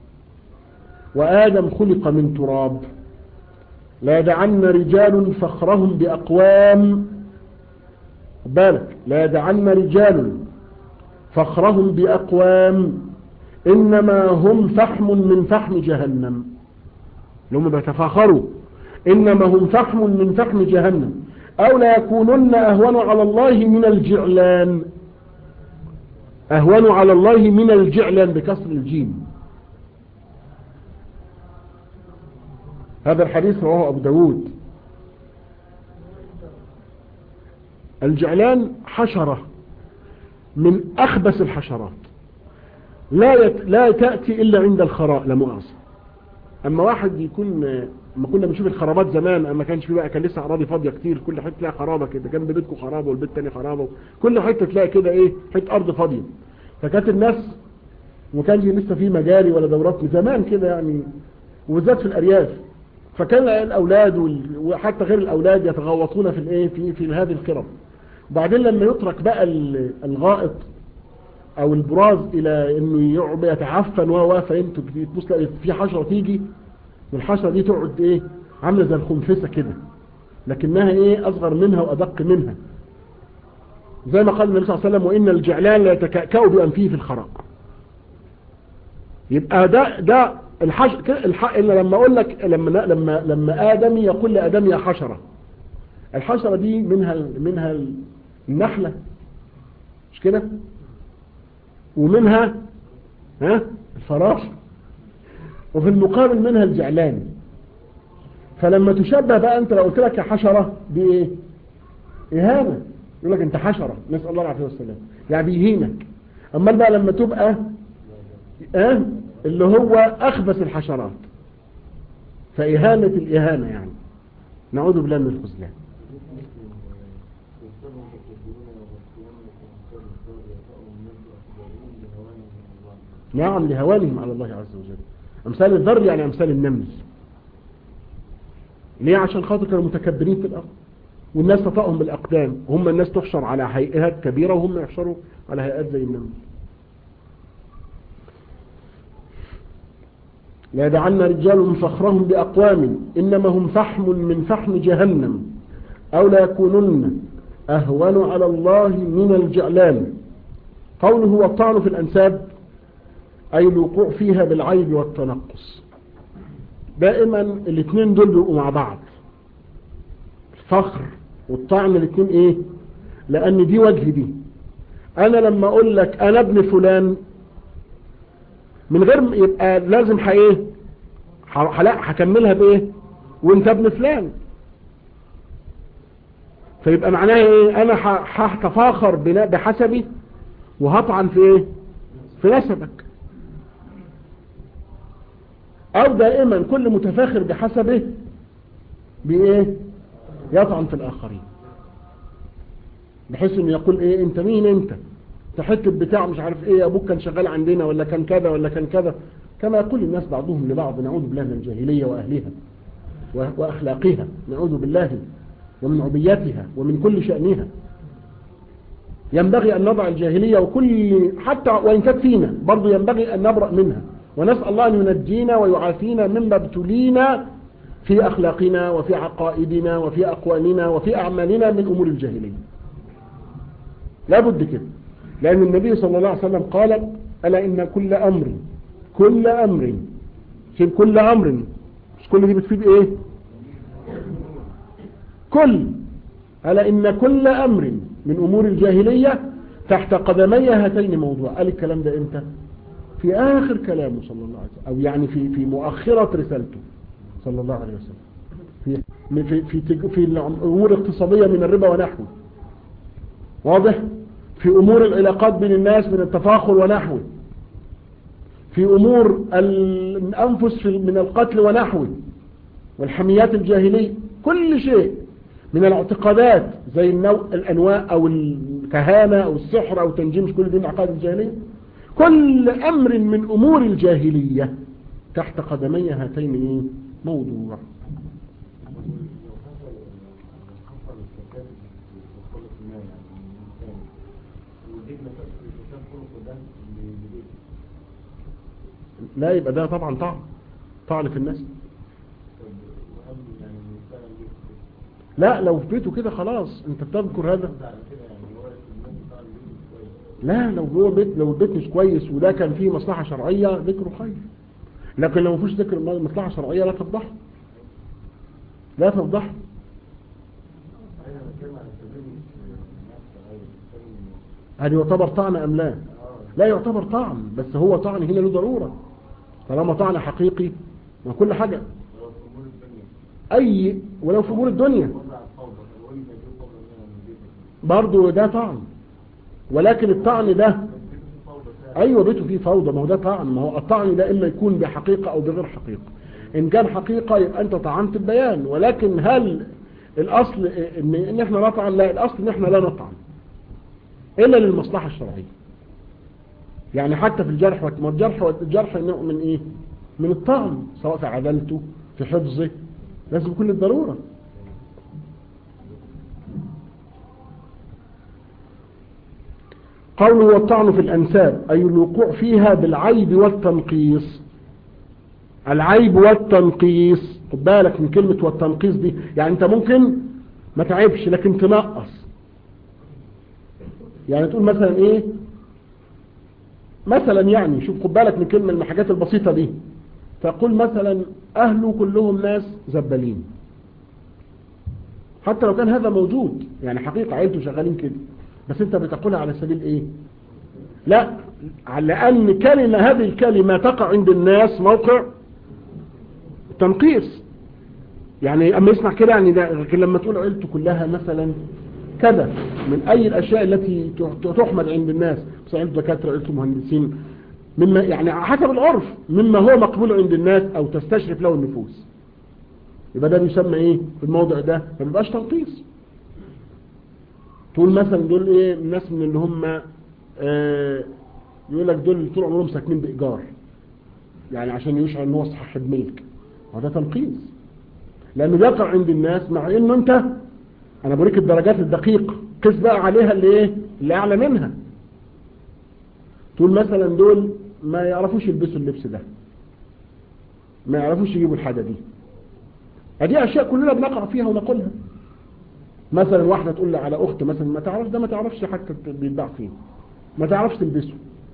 وادم خلق من تراب لا يدعن رجال فخرهم باقوام بالك لا يدعن رجال فخرهم بأقوام إنما هم فحم من فحم جهنم لهم بيتفاخروا إنما هم فحم من فحم جهنم أو لا يكونن أهون على الله من الجعلان أهون على الله من الجعلان بكسر الجيم هذا الحديث رواه أبو داود الجعلان حشرة من أخبث الحشرات لا يت... لا تأتي إلا عند الخراء لا مؤاخذة أما واحد يكون ما كنا بنشوف الخرابات زمان أما كانش في بقى كان لسه أراضي فاضية كتير كل حتة تلاقي خرابة كده كان بيتكم خرابة والبيت تاني خرابة كل حتة تلاقي كده إيه حتة أرض فاضية فكانت الناس وما كانش لسه في مجاري ولا دورات من زمان كده يعني وبالذات في الأرياف فكان الأولاد وحتى غير الأولاد يتغوطون في الإيه في في هذه القرب وبعدين لما يترك بقى الغائط او البراز الى انه يتعفن و فانتوا تبص في حشره تيجي والحشره دي تقعد ايه عامله زي الخنفسه كده لكنها ايه اصغر منها وادق منها زي ما قال النبي صلى الله عليه وسلم وان الجعلان لا يتكأكأ بانفيه في الخراء يبقى ده ده الحش الح... إلا لما اقول لك لما لما لما ادمي يقول لادمي يا حشره الحشره دي منها منها النحله مش كده ومنها ها الفراش وفي المقابل منها الجعلان فلما تشبه بقى انت لو قلت لك يا حشره بايه اهانه يقول لك انت حشره نسال الله العافيه والسلام يعني بيهينك اما بقى لما تبقى اه اللي هو اخبث الحشرات فاهانه الاهانه يعني نعوذ بالله من الخذلان نعم لهوانهم على الله عز وجل امثال الذر يعني امثال النمل ليه عشان خاطر كانوا متكبرين في الارض والناس تطأهم بالاقدام وهم الناس تحشر على هيئات كبيرة وهم يحشروا على هيئات زي النمل لا يدعن رجال فخرهم بأقوام إنما هم فحم من فحم جهنم أو لا يكونن أهون على الله من الجعلان قوله والطعن في الأنساب أي الوقوع فيها بالعيب والتنقص دائما الاثنين دول بيبقوا مع بعض الفخر والطعن الاثنين ايه لأن دي وجه دي انا لما اقول لك انا ابن فلان من غير م- يبقى لازم ح- ايه ح- لا هكملها بايه وانت ابن فلان فيبقى معناها ايه انا ح- هتفاخر بنا- بحسبي وهطعن في ايه في نسبك او دائما كل متفاخر بحسبه بايه يطعن في الاخرين بحيث انه يقول ايه انت مين انت انت حته بتاع مش عارف ايه ابوك كان شغال عندنا ولا كان كذا ولا كان كذا كما يقول الناس بعضهم لبعض نعوذ بالله من الجاهليه واهلها و- واخلاقها نعوذ بالله ومن عبيتها ومن كل شانها ينبغي أن نضع الجاهلية وكل حتى وإن كانت فينا برضو ينبغي أن نبرأ منها ونسأل الله أن ينجينا ويعافينا مما ابتلينا في أخلاقنا وفي عقائدنا وفي أقوالنا وفي أعمالنا من أمور الجاهلية لا بد كده لأن النبي صلى الله عليه وسلم قال ألا إن كل أمر كل أمر في كل أمر مش كل دي بتفيد إيه كل ألا إن كل أمر من أمور الجاهلية تحت قدمي هاتين موضوع قال الكلام ده إمتى في آخر كلامه صلى الله عليه وسلم أو يعني في في مؤخرة رسالته صلى الله عليه وسلم في في في, تج- في الأمور الاقتصادية من الربا ونحوه واضح في أمور العلاقات بين الناس من التفاخر ونحوه في أمور الأنفس في- من القتل ونحوه والحميات الجاهلية كل شيء من الاعتقادات زي النوع الأنواع أو الكهانة أو السحر أو تنجيم كل دي من عقائد الجاهلية كل أمر من أمور الجاهلية تحت قدمي هاتين إيه؟ موضوع لا يبقى ده طبعا طعن طعن في الناس لا لو في بيته كده خلاص انت بتذكر هذا لا لو هو بيت لو البيت مش كويس وده كان فيه مصلحة شرعية ذكره خير لكن لو مفيش ذكر مصلحة شرعية لا تفضحه لا تفضحه هل يعتبر طعن ام لا لا يعتبر طعن بس هو طعن هنا له ضرورة طالما طعن حقيقي ما كل حاجة اي ولو في امور الدنيا برضو ده طعن ولكن الطعن ده ايوه بيته فيه فوضى ما هو ده طعن ما هو الطعن ده اما يكون بحقيقة او بغير حقيقة ان كان حقيقة يبقى انت طعنت البيان ولكن هل الاصل ان, إن احنا نطعن لا الاصل ان احنا لا نطعن الا للمصلحة الشرعية يعني حتى في الجرح ما الجرح الجرح نوع من ايه من الطعن سواء في عدالته في حفظه لازم يكون للضرورة قوله والطعن في الأنساب أي الوقوع فيها بالعيب والتنقيص العيب والتنقيص خد بالك من كلمة والتنقيص دي يعني انت ممكن ما تعيبش لكن تنقص يعني تقول مثلا ايه مثلا يعني شوف خد بالك من كلمة من الحاجات البسيطة دي تقول مثلا اهله كلهم ناس زبالين حتى لو كان هذا موجود يعني حقيقة عيلته شغالين كده بس انت بتقولها على سبيل ايه لا على ان كلمة هذه الكلمة تقع عند الناس موقع تنقيص يعني اما يسمع كده يعني ده لكن لما تقول عيلته كلها مثلا كذا من اي الاشياء التي تحمد عند الناس بس عيلته دكاتره عيلته مهندسين مما يعني حسب العرف مما هو مقبول عند الناس او تستشرف له النفوس يبقى ده بيسمى ايه في الموضع ده ما بيبقاش تنقيص تقول مثلا دول ايه الناس من اللي هم آه يقول لك دول طول عمرهم ساكنين بايجار يعني عشان يشعر ان هو صاحب ملك وده تنقيص لانه بيقع عند الناس مع انه انت انا بوريك الدرجات الدقيقه قس بقى عليها اللي ايه اللي اعلى منها تقول مثلا دول ما يعرفوش يلبسوا اللبس ده ما يعرفوش يجيبوا الحاجه دي ادي اشياء كلنا بنقع فيها ونقولها مثلا واحدة تقول لي على اخت مثلا ما تعرفش ده ما تعرفش حتى بيتباع فين ما تعرفش تلبسه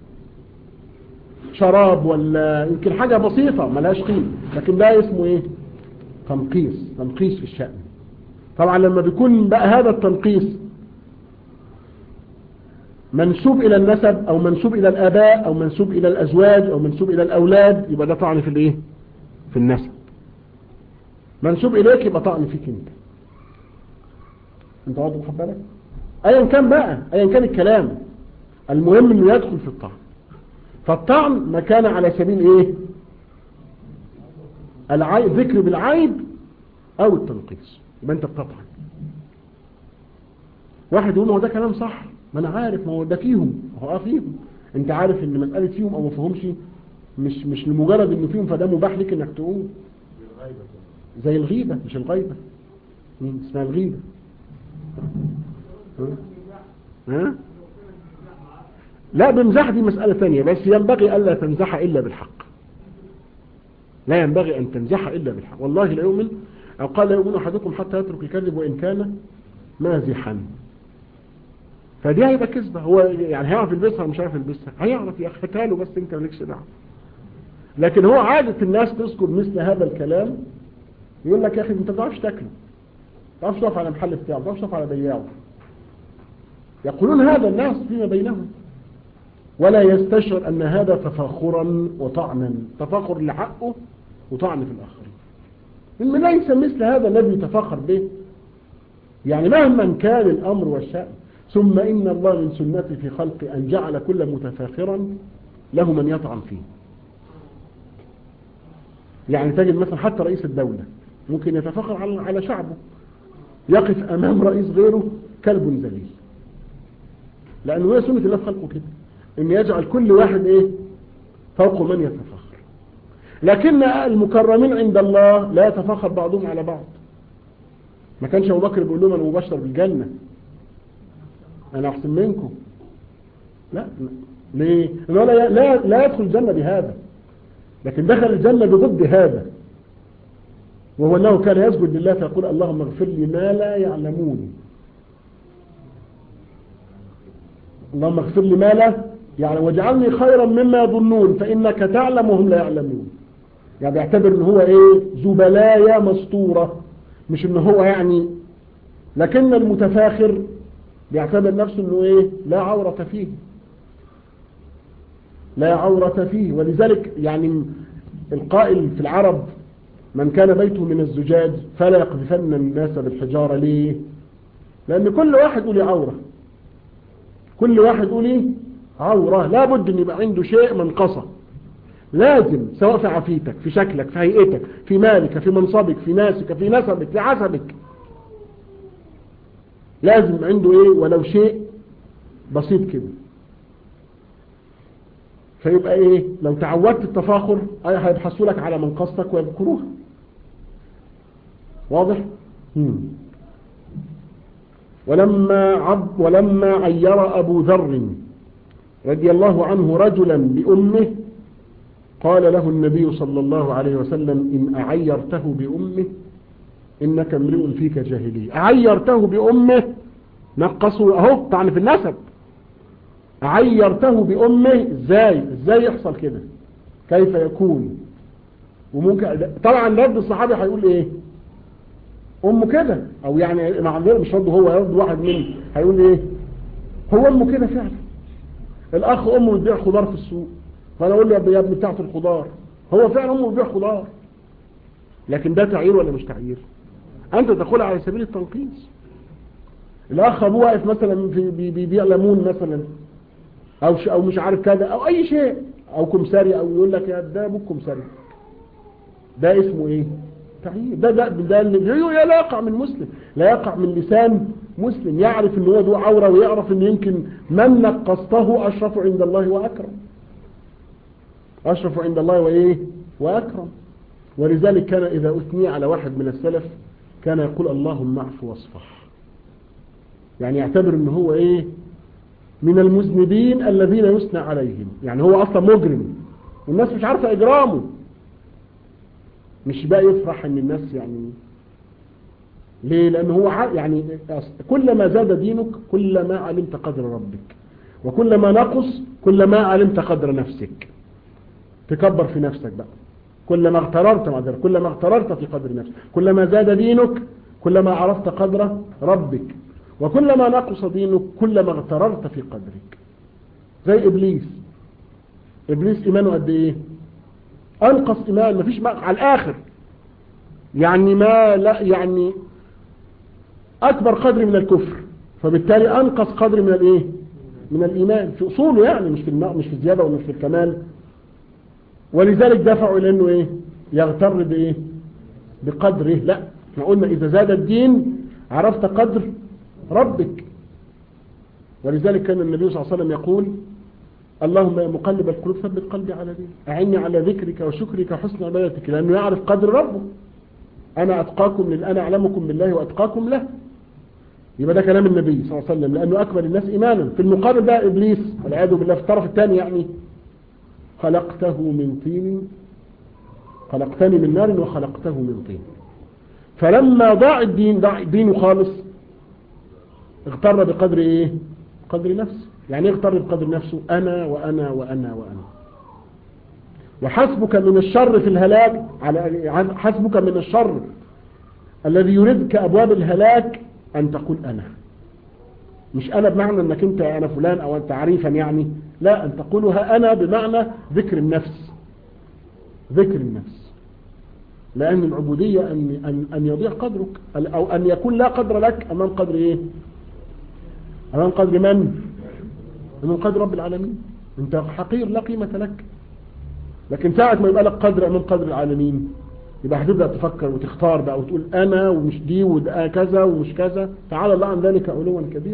شراب ولا يمكن حاجة بسيطة ملهاش قيمة لكن ده اسمه ايه تنقيص تنقيص في الشأن طبعا لما بيكون بقى هذا التنقيص منسوب إلى النسب أو منسوب إلى الآباء أو منسوب إلى الأزواج أو منسوب إلى الأولاد يبقى ده طعن في الإيه في النسب منسوب إليك يبقى طعن فيك أنت أنت واضح خد بالك أيا كان بقى أيا كان الكلام المهم أنه يدخل في الطعن فالطعن ما كان على سبيل إيه العيب ذكر بالعيب أو التنقيص يبقى أنت بتطعن واحد يقول ما هو ده كلام صح ما انا عارف ما هو ده فيهم هو اه فيهم انت عارف ان مسألة فيهم او ما فيهمش مش مش لمجرد انه فيهم فده مباح لك انك تقول زي الغيبة مش الغيبة مين اسمها الغيبة ها؟ ها؟ لا بمزح دي مسألة ثانية بس ينبغي ألا تمزح إلا بالحق لا ينبغي أن تمزح إلا بالحق والله لا يؤمن أو قال لا يؤمن أحدكم حتى يترك الكذب وإن كان مازحا فدي هيبقى كذبة هو يعني هيعرف يلبسها مش عارف يلبسها هيعرف يا اخي له بس انت مالكش دعوه لكن هو عادة الناس تذكر مثل هذا الكلام يقول لك يا اخي انت ما بتعرفش تاكله ما بتعرفش تقف على محل بتاعه ما بتعرفش تقف على بياعه يقولون هذا الناس فيما بينهم ولا يستشعر ان هذا تفاخرا وطعنا تفاخر لحقه وطعن في الاخرين إن ليس مثل هذا الذي يتفاخر به يعني مهما كان الامر والشأن ثم إن الله من سنته في خلقه أن جعل كل متفاخرا له من يطعن فيه يعني تجد مثلا حتى رئيس الدولة ممكن يتفاخر على على شعبه يقف أمام رئيس غيره كلب ذليل لأنه هي سنة الله في خلقه كده إن يجعل كل واحد إيه فوق من يتفاخر لكن المكرمين عند الله لا يتفاخر بعضهم على بعض ما كانش أبو بكر بيقول لهم أنا مبشر بالجنة أنا أحسن منكم لا ليه إنه لا, لا, لا يدخل الجنة بهذا لكن دخل الجنة بضد هذا وهو أنه كان يسجد لله فيقول اللهم اغفر لي ما لا يعلمون اللهم اغفر لي ما لا يعني واجعلني خيرا مما يظنون فإنك تعلم وهم لا يعلمون يعني بيعتبر ان هو ايه زبلايا مسطورة مش ان هو يعني لكن المتفاخر بيعتبر نفسه انه ايه لا عورة فيه لا عورة فيه ولذلك يعني القائل في العرب من كان بيته من الزجاج فلا يقذفن الناس بالحجارة ليه لان كل واحد يقول عورة كل واحد يقول ايه عورة لابد ان يبقى عنده شيء منقصة لازم سواء في عفيتك في شكلك في هيئتك في مالك في منصبك في ناسك في نسبك في عسبك لازم عنده ايه ولو شيء بسيط كده فيبقى ايه لو تعودت التفاخر اي هيبحثوا لك على منقصتك ويذكروها واضح مم. ولما عب ولما عير ابو ذر رضي الله عنه رجلا بامه قال له النبي صلى الله عليه وسلم ان اعيرته بامه انك امرئ فيك جاهلية اعيرته بامه نقصوا اهو طعن في النسب عيرته بامه ازاي ازاي يحصل كده كيف يكون وممكن طبعا رد الصحابي هيقول ايه امه كده او يعني مع مش رد هو يرد واحد منه هيقول ايه هو امه كده فعلا الاخ امه بتبيع خضار في السوق فانا اقول له يا ابني بتاعت الخضار هو فعلا امه بتبيع خضار لكن ده تعيير ولا مش تعيير انت تقول على سبيل التنقيص الاخ ابوه واقف مثلا في بيبيع ليمون مثلا او ش او مش عارف كذا او اي شيء او كمساري او يقول لك يا ده ابوك كمساري ده اسمه ايه تعيير ده ده ده لا يقع من مسلم لا يقع من لسان مسلم يعرف ان هو ذو عوره ويعرف ان يمكن من نقصته اشرف عند الله واكرم اشرف عند الله وايه واكرم ولذلك كان اذا اثني على واحد من السلف كان يقول اللهم اعف واصفح يعني يعتبر ان هو ايه من المذنبين الذين يثنى عليهم يعني هو اصلا مجرم والناس مش عارفه اجرامه مش بقى يفرح ان الناس يعني ليه لان هو يعني كلما زاد دينك كلما علمت قدر ربك وكلما نقص كلما علمت قدر نفسك تكبر في نفسك بقى كلما اغتررت معذرة كلما اغتررت في قدر نفسك كلما زاد دينك كلما عرفت قدر ربك وكلما نقص دينك كلما اغتررت في قدرك زي إبليس إبليس إيمانه قد إيه أنقص إيمان مفيش ما على الآخر يعني ما لا يعني أكبر قدر من الكفر فبالتالي أنقص قدر من الإيه من الإيمان في أصوله يعني مش في الماء مش في الزيادة ومش في الكمال ولذلك دفعوا إلى أنه إيه يغتر بإيه بقدره لا احنا قلنا إذا زاد الدين عرفت قدر ربك ولذلك كان النبي صلى الله عليه وسلم يقول اللهم يا مقلب القلوب ثبت قلبي على دينك أعني على ذكرك وشكرك وحسن عبادتك لأنه يعرف قدر ربه أنا أتقاكم لل... أنا أعلمكم بالله وأتقاكم له يبقى ده كلام النبي صلى الله عليه وسلم لأنه أكبر الناس إيمانا في المقابل بقى إبليس والعياذ بالله في الطرف الثاني يعني خلقته من طين خلقتني من نار وخلقته من طين فلما ضاع الدين ضاع دينه خالص اغتر بقدر ايه قدر نفسه يعني اغتر بقدر نفسه انا وانا وانا وانا وحسبك من الشر في الهلاك على حسبك من الشر الذي يريدك ابواب الهلاك ان تقول انا مش انا بمعنى انك انت انا فلان او انت عريفا يعني لا ان تقولها انا بمعنى ذكر النفس ذكر النفس لأن العبودية أن, أن, أن يضيع قدرك أو أن يكون لا قدر لك أمام قدر إيه أمام قدر من أمام قدر رب العالمين أنت حقير لا قيمة لك لكن ساعة ما يبقى لك قدر أمام قدر العالمين يبقى هتبدأ تفكر وتختار بقى وتقول أنا ومش دي وده كذا ومش كذا تعالى الله عن ذلك علوا كبيرا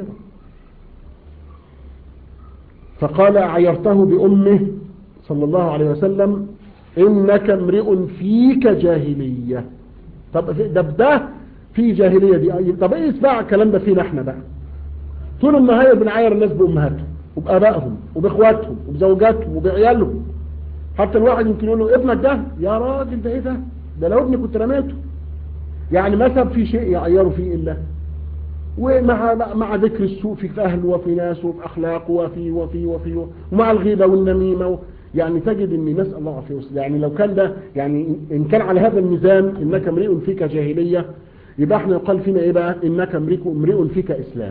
فقال عيرته بأمه صلى الله عليه وسلم إنك امرئ فيك جاهلية طب ده ده في جاهلية دي طب ايه اسمع الكلام ده فينا احنا بقى طول النهار بنعاير الناس بأمهاتهم وبآبائهم وبإخواتهم وبزوجاتهم وبعيالهم حتى الواحد يمكن يقول له ابنك ده يا راجل ده ايه ده ده لو ابني كنت رميته يعني ما ساب في شيء يعيروا فيه إلا ومع مع ذكر السوء في أهله وفي ناسه وفي أخلاقه وفي وفي وفي ومع الغيبة والنميمة يعني تجد ان نسأل الله عافية وسلم يعني لو كان ده يعني ان كان على هذا الميزان انك امرئ فيك جاهلية يبقى احنا يقال فينا ايه بقى انك امرئ فيك اسلام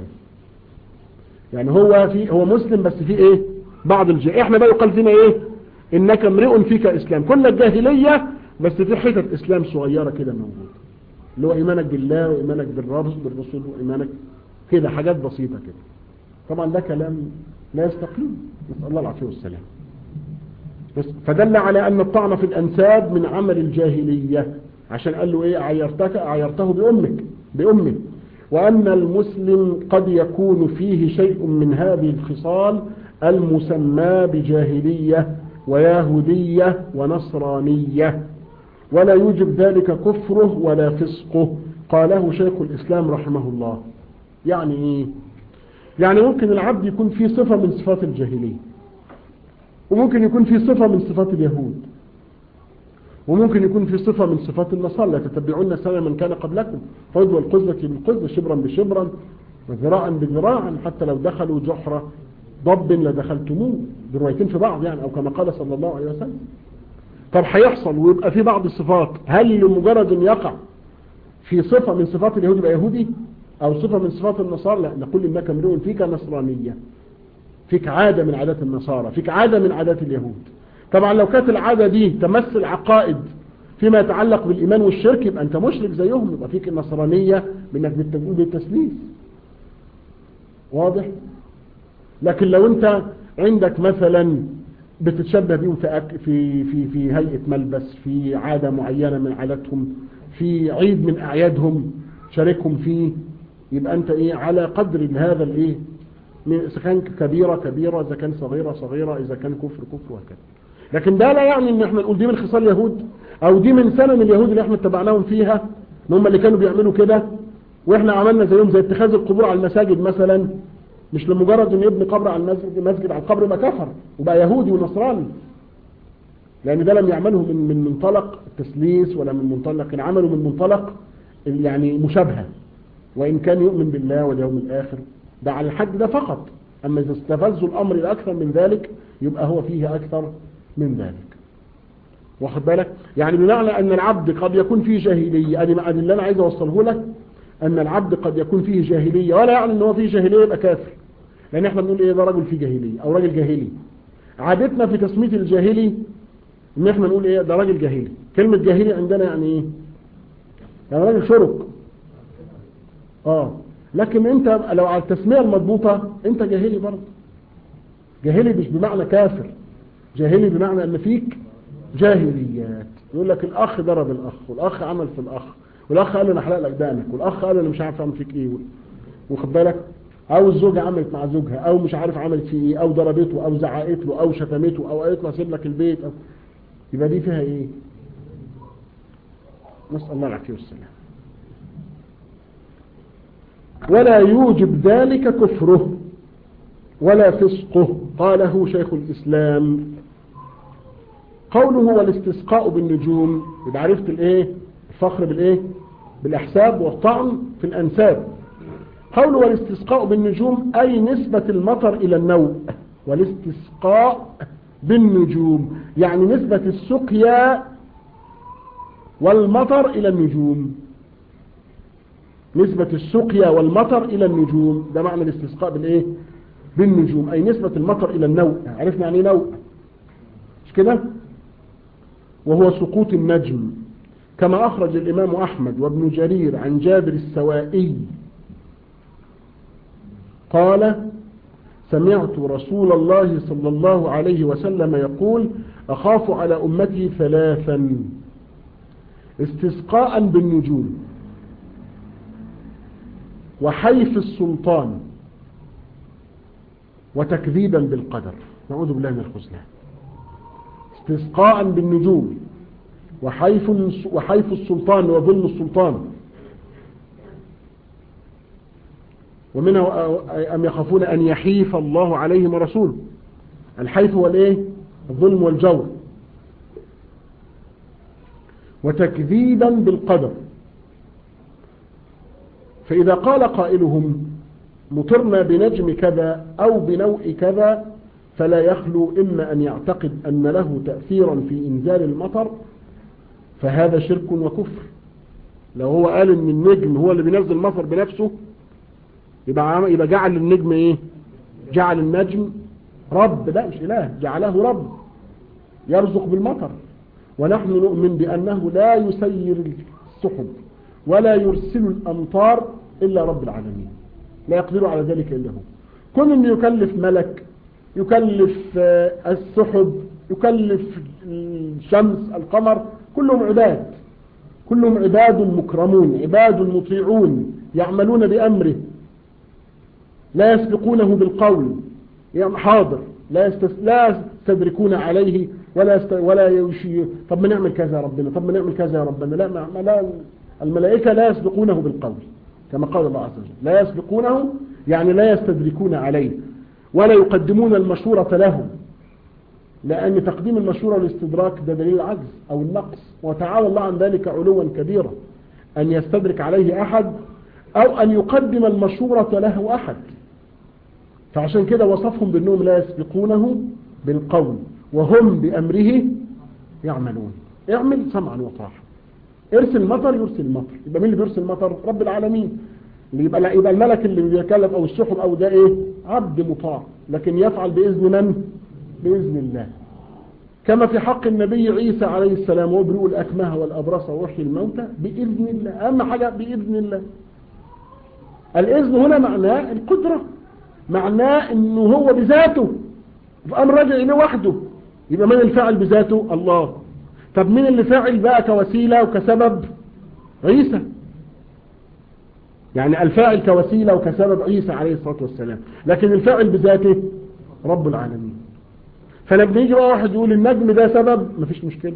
يعني هو في هو مسلم بس في ايه بعض الجاهلية احنا بقى يقال فينا ايه انك امرئ فيك اسلام كنا الجاهلية بس في حتة اسلام صغيرة كده موجودة اللي هو ايمانك بالله وايمانك بالرسل بالرسل وايمانك كده حاجات بسيطة كده طبعا ده كلام لا يستقيم نسأل الله العافية والسلام بس فدل على أن الطعن في الأنساب من عمل الجاهلية عشان قال له إيه عيرتك عيرته بأمك بأمه وأن المسلم قد يكون فيه شيء من هذه الخصال المسمى بجاهلية ويهودية ونصرانية ولا يوجب ذلك كفره ولا فسقه قاله شيخ الإسلام رحمه الله يعني إيه يعني ممكن العبد يكون فيه صفة من صفات الجاهلية وممكن يكون في صفة من صفات اليهود وممكن يكون في صفة من صفات النصارى لا تتبعون سنة من كان قبلكم خذ والقزة بالقزة شبرا بشبرا وذراعا بذراع حتى لو دخلوا جحر ضب لدخلتموه بروايتين في بعض يعني أو كما قال صلى الله عليه وسلم طب هيحصل ويبقى في بعض الصفات هل لمجرد ان يقع في صفة من صفات اليهود يبقى يهودي أو صفة من صفات النصارى لا نقول إنك امرؤ فيك نصرانية فيك عادة من عادات النصارى فيك عادة من عادات اليهود طبعا لو كانت العادة دي تمثل عقائد فيما يتعلق بالإيمان والشرك يبقى أنت مشرك زيهم يبقى فيك النصرانية بأنك بتقول بالتسليس واضح لكن لو أنت عندك مثلا بتتشبه بيهم في, أك في, في, في هيئة ملبس في عادة معينة من عاداتهم في عيد من أعيادهم شاركهم فيه يبقى أنت إيه على قدر هذا الإيه إذا كان كبيرة كبيرة إذا كان صغيرة صغيرة إذا كان كفر كفر وهكذا لكن ده لا يعني ان احنا نقول دي من خصال اليهود او دي من سنن اليهود اللي احنا اتبعناهم فيها ان هم اللي كانوا بيعملوا كده واحنا عملنا زيهم زي اتخاذ القبور على المساجد مثلا مش لمجرد ان يبني قبر على المسجد مسجد على القبر ما كفر وبقى يهودي ونصراني لان ده لم يعمله من من منطلق التسليس ولا من منطلق كان عمله من منطلق يعني مشابهه وان كان يؤمن بالله واليوم الاخر ده على الحد ده فقط اما اذا استفزوا الامر الى اكثر من ذلك يبقى هو فيه اكثر من ذلك واخد بالك يعني بمعنى ان العبد قد يكون فيه جاهلية ادي ما اللي انا عايز اوصله لك أن العبد قد يكون فيه جاهلية ولا يعني أنه فيه جاهلية يبقى كافر لأن احنا بنقول إيه ده رجل فيه جاهلية أو راجل جاهلي عادتنا في تسمية الجاهلي ان احنا نقول ايه ده راجل جاهلي كلمة جاهلي عندنا يعني ايه يعني راجل شرق اه لكن انت لو على التسمية المضبوطة انت جاهلي برضه جاهلي مش بمعنى كافر جاهلي بمعنى ان فيك جاهليات يقول لك الاخ ضرب الاخ والاخ عمل في الاخ والاخ قال له انا احلق لك دقنك والاخ قال له انا مش عارف اعمل فيك ايه واخد بالك او الزوجة عملت مع زوجها او مش عارف عملت فيه ايه او ضربته او زعقت له او شتمته او قالت له اسيب لك البيت أو يبقى دي فيها ايه نسأل الله العافية والسلام ولا يوجب ذلك كفره ولا فسقه قاله شيخ الإسلام قوله والاستسقاء بالنجوم يبقى عرفت الايه الفخر بالايه بالاحساب والطعن في الانساب قوله والاستسقاء بالنجوم اي نسبة المطر الى النوء والاستسقاء بالنجوم يعني نسبة السقيا والمطر إلى النجوم نسبة السقيا والمطر إلى النجوم ده معنى الاستسقاء بالإيه بالنجوم أي نسبة المطر إلى النوء عرفنا يعني نوء مش كده وهو سقوط النجم كما أخرج الإمام أحمد وابن جرير عن جابر السوائي قال سمعت رسول الله صلى الله عليه وسلم يقول أخاف على أمتي ثلاثا استسقاء بالنجوم وحيف السلطان وتكذيبا بالقدر نعوذ بالله من الخزلان استسقاء بالنجوم وحيف وحيف السلطان وظلم السلطان ومنه أم يخافون أن يحيف الله عليهم ورسوله الحيف هو الايه الظلم والجور وتكذيبا بالقدر فإذا قال قائلهم مطرنا بنجم كذا أو بنوء كذا فلا يخلو إما أن يعتقد أن له تأثيرا في إنزال المطر فهذا شرك وكفر لو هو قال ان النجم هو اللي بينزل المطر بنفسه يبقى يبقى جعل النجم ايه جعل النجم رب لا مش اله جعله رب يرزق بالمطر ونحن نؤمن بانه لا يسير السحب ولا يرسل الامطار الا رب العالمين لا يقدر على ذلك الا هو كل انه يكلف ملك يكلف السحب يكلف الشمس القمر كلهم عباد كلهم عباد مكرمون عباد مطيعون يعملون بأمره لا يسبقونه بالقول يعني حاضر لا يستس... لا يستدركون عليه ولا يست... ولا يشي طب ما نعمل كذا يا ربنا طب ما نعمل كذا يا ربنا لا ما... لا الملائكة لا يسبقونه بالقول كما قال الله عز وجل لا يسبقونه يعني لا يستدركون عليه ولا يقدمون المشورة لهم لأن تقديم المشورة والاستدراك ده دليل العجز أو النقص وتعالى الله عن ذلك علوا كبيرا أن يستدرك عليه أحد أو أن يقدم المشورة له أحد فعشان كده وصفهم بأنهم لا يسبقونه بالقول وهم بأمره يعملون اعمل سمعا وطاعة ارسل المطر يرسل المطر يبقى مين اللي بيرسل المطر رب العالمين اللي يبقى, يبقى الملك اللي بيكلف أو السحب أو ده إيه عبد مطاع لكن يفعل بإذن من بإذن الله كما في حق النبي عيسى عليه السلام وبرؤ الأكمه والأبرص ووحي الموتى بإذن الله أهم حاجة بإذن الله الإذن هنا معناه القدرة معناه أنه هو بذاته فأمر راجع إليه وحده يبقى من الفاعل بذاته الله طب مين اللي فاعل بقى كوسيلة وكسبب عيسى يعني الفاعل كوسيلة وكسبب عيسى عليه الصلاة والسلام لكن الفاعل بذاته رب العالمين فلما يجي بقى واحد يقول النجم ده سبب مفيش مشكلة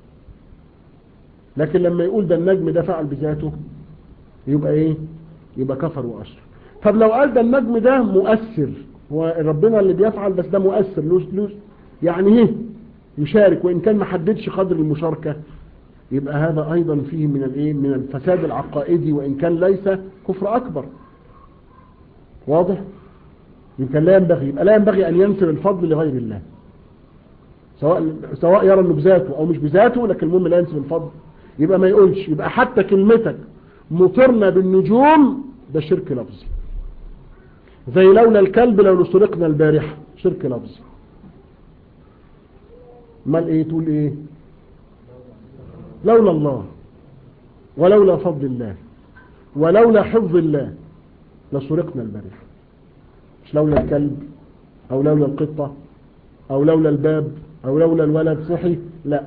لكن لما يقول ده النجم ده فعل بذاته يبقى ايه يبقى كفر واشرك طب لو قال ده النجم ده مؤثر هو ربنا اللي بيفعل بس ده مؤثر لوش لوش يعني ايه يشارك وان كان ما حددش قدر المشاركة يبقى هذا ايضا فيه من الايه من الفساد العقائدي وان كان ليس كفر اكبر واضح يمكن لا ينبغي يبقى لا ينبغي ان ينسب الفضل لغير الله سواء سواء يرى انه بذاته او مش بذاته لكن المهم لا ينسب الفضل يبقى ما يقولش يبقى حتى كلمتك مطرنا بالنجوم ده شرك لفظي زي لولا الكلب لو سرقنا البارحة شرك لفظي مال ايه تقول ايه لولا الله ولولا فضل الله ولولا حفظ الله لسرقنا البارحة مش لولا الكلب او لولا القطة او لولا الباب او لولا الولد صحي لا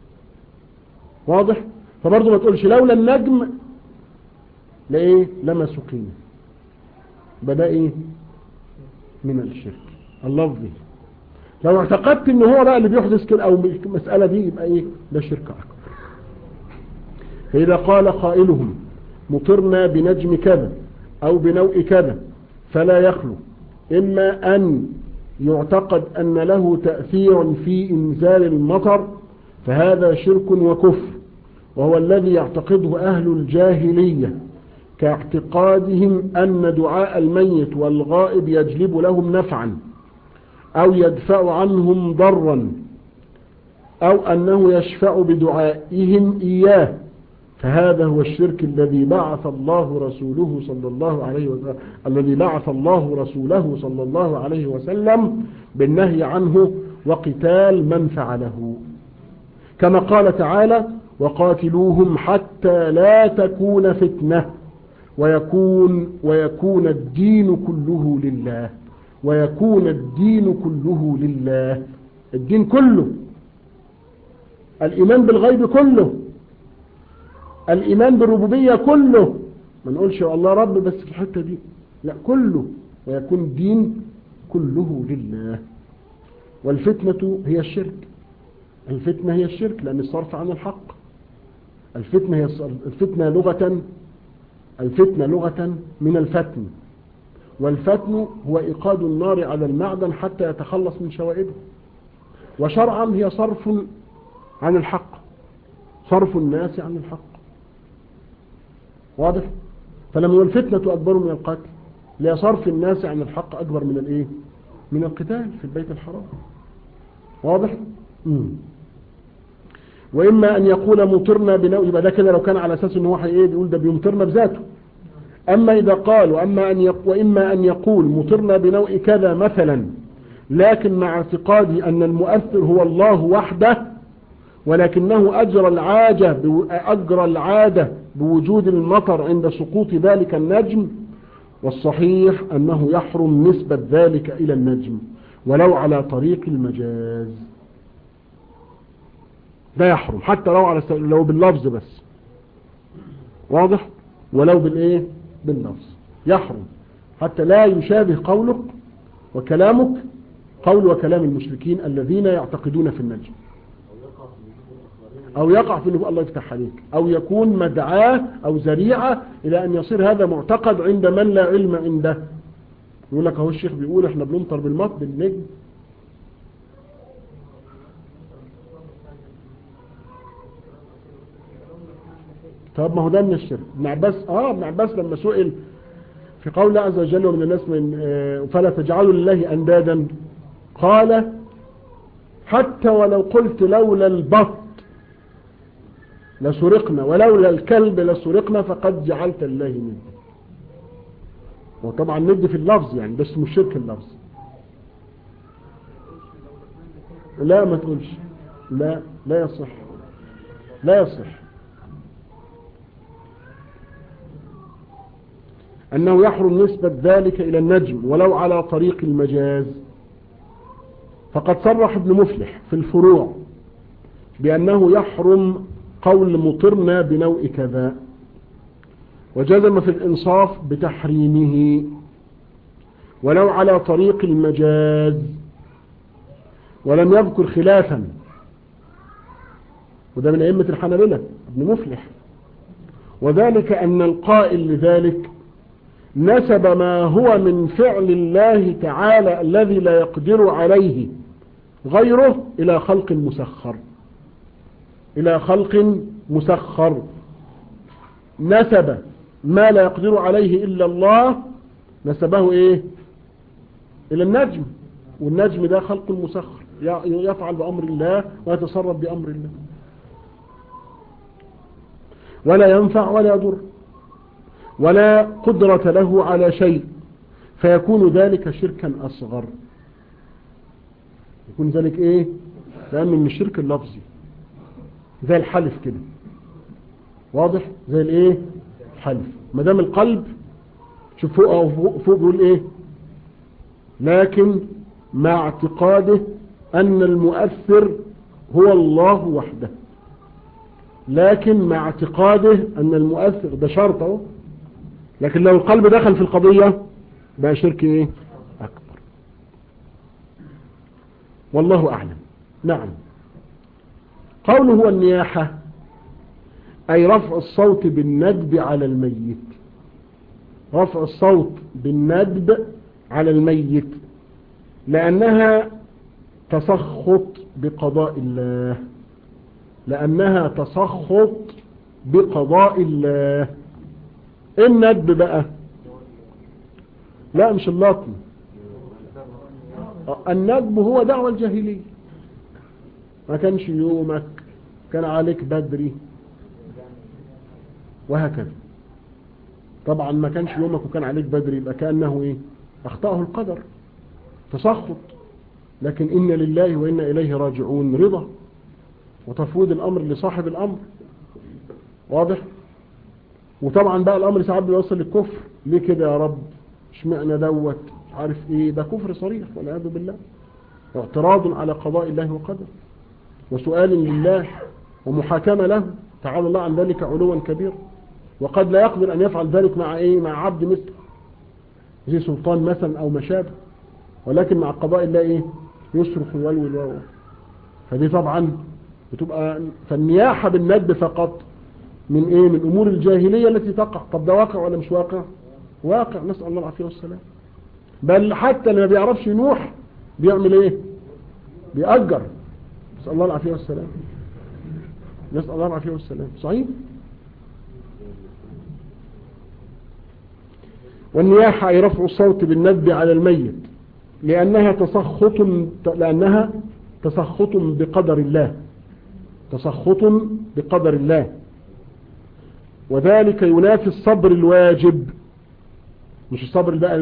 واضح فبرضه ما تقولش لولا النجم لايه لما سقينا بدأ ايه من الشرك اللفظي لو اعتقدت ان هو بقى اللي بيحدث كده او المسألة دي يبقى ايه ده شرك اكبر فاذا قال قائلهم مطرنا بنجم كذا او بنوء كذا فلا يخلو اما ان يعتقد ان له تأثير في انزال المطر فهذا شرك وكفر وهو الذي يعتقده اهل الجاهلية كاعتقادهم أن دعاء الميت والغائب يجلب لهم نفعا أو يدفع عنهم ضرا أو أنه يشفع بدعائهم إياه فهذا هو الشرك الذي بعث الله رسوله صلى الله عليه وسلم الذي بعث الله رسوله صلى الله عليه وسلم بالنهي عنه وقتال من فعله كما قال تعالى وقاتلوهم حتى لا تكون فتنه ويكون ويكون الدين كله لله ويكون الدين كله لله الدين كله الإيمان بالغيب كله الإيمان بالربوبية كله ما نقولش الله رب بس في الحتة دي لا كله ويكون الدين كله لله والفتنة هي الشرك الفتنة هي الشرك لأن الصرف عن الحق الفتنة هي الفتنة لغة الفتنة لغة من الفتن والفتن هو إيقاد النار على المعدن حتى يتخلص من شوائبه وشرعا هي صرف عن الحق صرف الناس عن الحق واضح فلما يقول الفتنة أكبر من القتل لا صرف الناس عن الحق أكبر من الإيه من القتال في البيت الحرام واضح مم. وإما أن يقول مطرنا بنوء يبقى ده كده لو كان على أساس إن هو ايه بيقول ده بيمطرنا بذاته أما إذا قال وأما أن يق... وإما أن يقول مطرنا بنوء كذا مثلا لكن مع اعتقادي أن المؤثر هو الله وحده ولكنه أجرى العادة ب... أجرى العادة بوجود المطر عند سقوط ذلك النجم والصحيح أنه يحرم نسبة ذلك إلى النجم ولو على طريق المجاز ده يحرم حتى لو على لو باللفظ بس واضح ولو بالايه باللفظ يحرم حتى لا يشابه قولك وكلامك قول وكلام المشركين الذين يعتقدون في النجم او يقع في النبوء الله يفتح عليك او يكون مدعاة او ذريعة الى ان يصير هذا معتقد عند من لا علم عنده يقول لك اهو الشيخ بيقول احنا بنمطر بالمط بالنجم طب ما هو ده من الشرك ابن عباس اه ابن عباس لما سئل في قول الله عز وجل ومن الناس من آه فلا تجعلوا لله اندادا قال حتى ولو قلت لولا البط لسرقنا ولولا الكلب لسرقنا فقد جعلت الله ندا وطبعا ند في اللفظ يعني بس مش شرك اللفظ لا ما تقولش لا لا يصح لا يصح أنه يحرم نسبة ذلك إلى النجم ولو على طريق المجاز فقد صرح ابن مفلح في الفروع بأنه يحرم قول مطرنا بنوء كذا وجزم في الإنصاف بتحريمه ولو على طريق المجاز ولم يذكر خلافا وده من أئمة الحنابلة ابن مفلح وذلك أن القائل لذلك نسب ما هو من فعل الله تعالى الذي لا يقدر عليه غيره إلى خلق مسخر إلى خلق مسخر نسب ما لا يقدر عليه إلا الله نسبه إيه إلى النجم والنجم ده خلق مسخر يفعل بأمر الله ويتصرف بأمر الله ولا ينفع ولا يضر ولا قدرة له على شيء فيكون ذلك شركا أصغر يكون ذلك ايه لأنه من الشرك اللفظي زي الحلف كده واضح زي الايه الحلف ما دام القلب شوف فوق أو فوق, فوق بيقول ايه لكن مع اعتقاده أن المؤثر هو الله وحده لكن مع اعتقاده أن المؤثر ده شرط اهو لكن لو القلب دخل في القضية بقى شرك ايه أكبر والله أعلم نعم قوله هو النياحة أي رفع الصوت بالندب على الميت رفع الصوت بالندب على الميت لأنها تسخط بقضاء الله لأنها تسخط بقضاء الله ايه الندب بقى لا مش اللطم الندب هو دعوة الجاهلية ما كانش يومك كان عليك بدري وهكذا طبعا ما كانش يومك وكان عليك بدري يبقى كأنه ايه اخطأه القدر تسخط لكن إن لله وإنا إليه راجعون رضا وتفويض الأمر لصاحب الأمر واضح وطبعا بقى الأمر ساعات بيوصل للكفر ليه كده يا رب اشمعنى دوت عارف ايه ده كفر صريح والعياذ بالله واعتراض على قضاء الله وقدره وسؤال لله ومحاكمة له تعالى الله عن ذلك علوا كبيرا وقد لا يقدر أن يفعل ذلك مع ايه مع عبد مثله زي سلطان مثلا أو مشابه ولكن مع قضاء الله ايه يصرخ ويولول و فدي طبعا بتبقى فالنياحة بالند فقط من ايه من امور الجاهلية التي تقع طب ده واقع ولا مش واقع واقع نسأل الله العافية والسلام بل حتى اللي ما بيعرفش ينوح بيعمل ايه بيأجر نسأل الله العافية والسلام نسأل الله العافية والسلام صحيح والنياحة أي رفع الصوت بالند على الميت لأنها تسخط لأنها تسخط بقدر الله تسخط بقدر الله وذلك ينافي الصبر الواجب مش الصبر بقى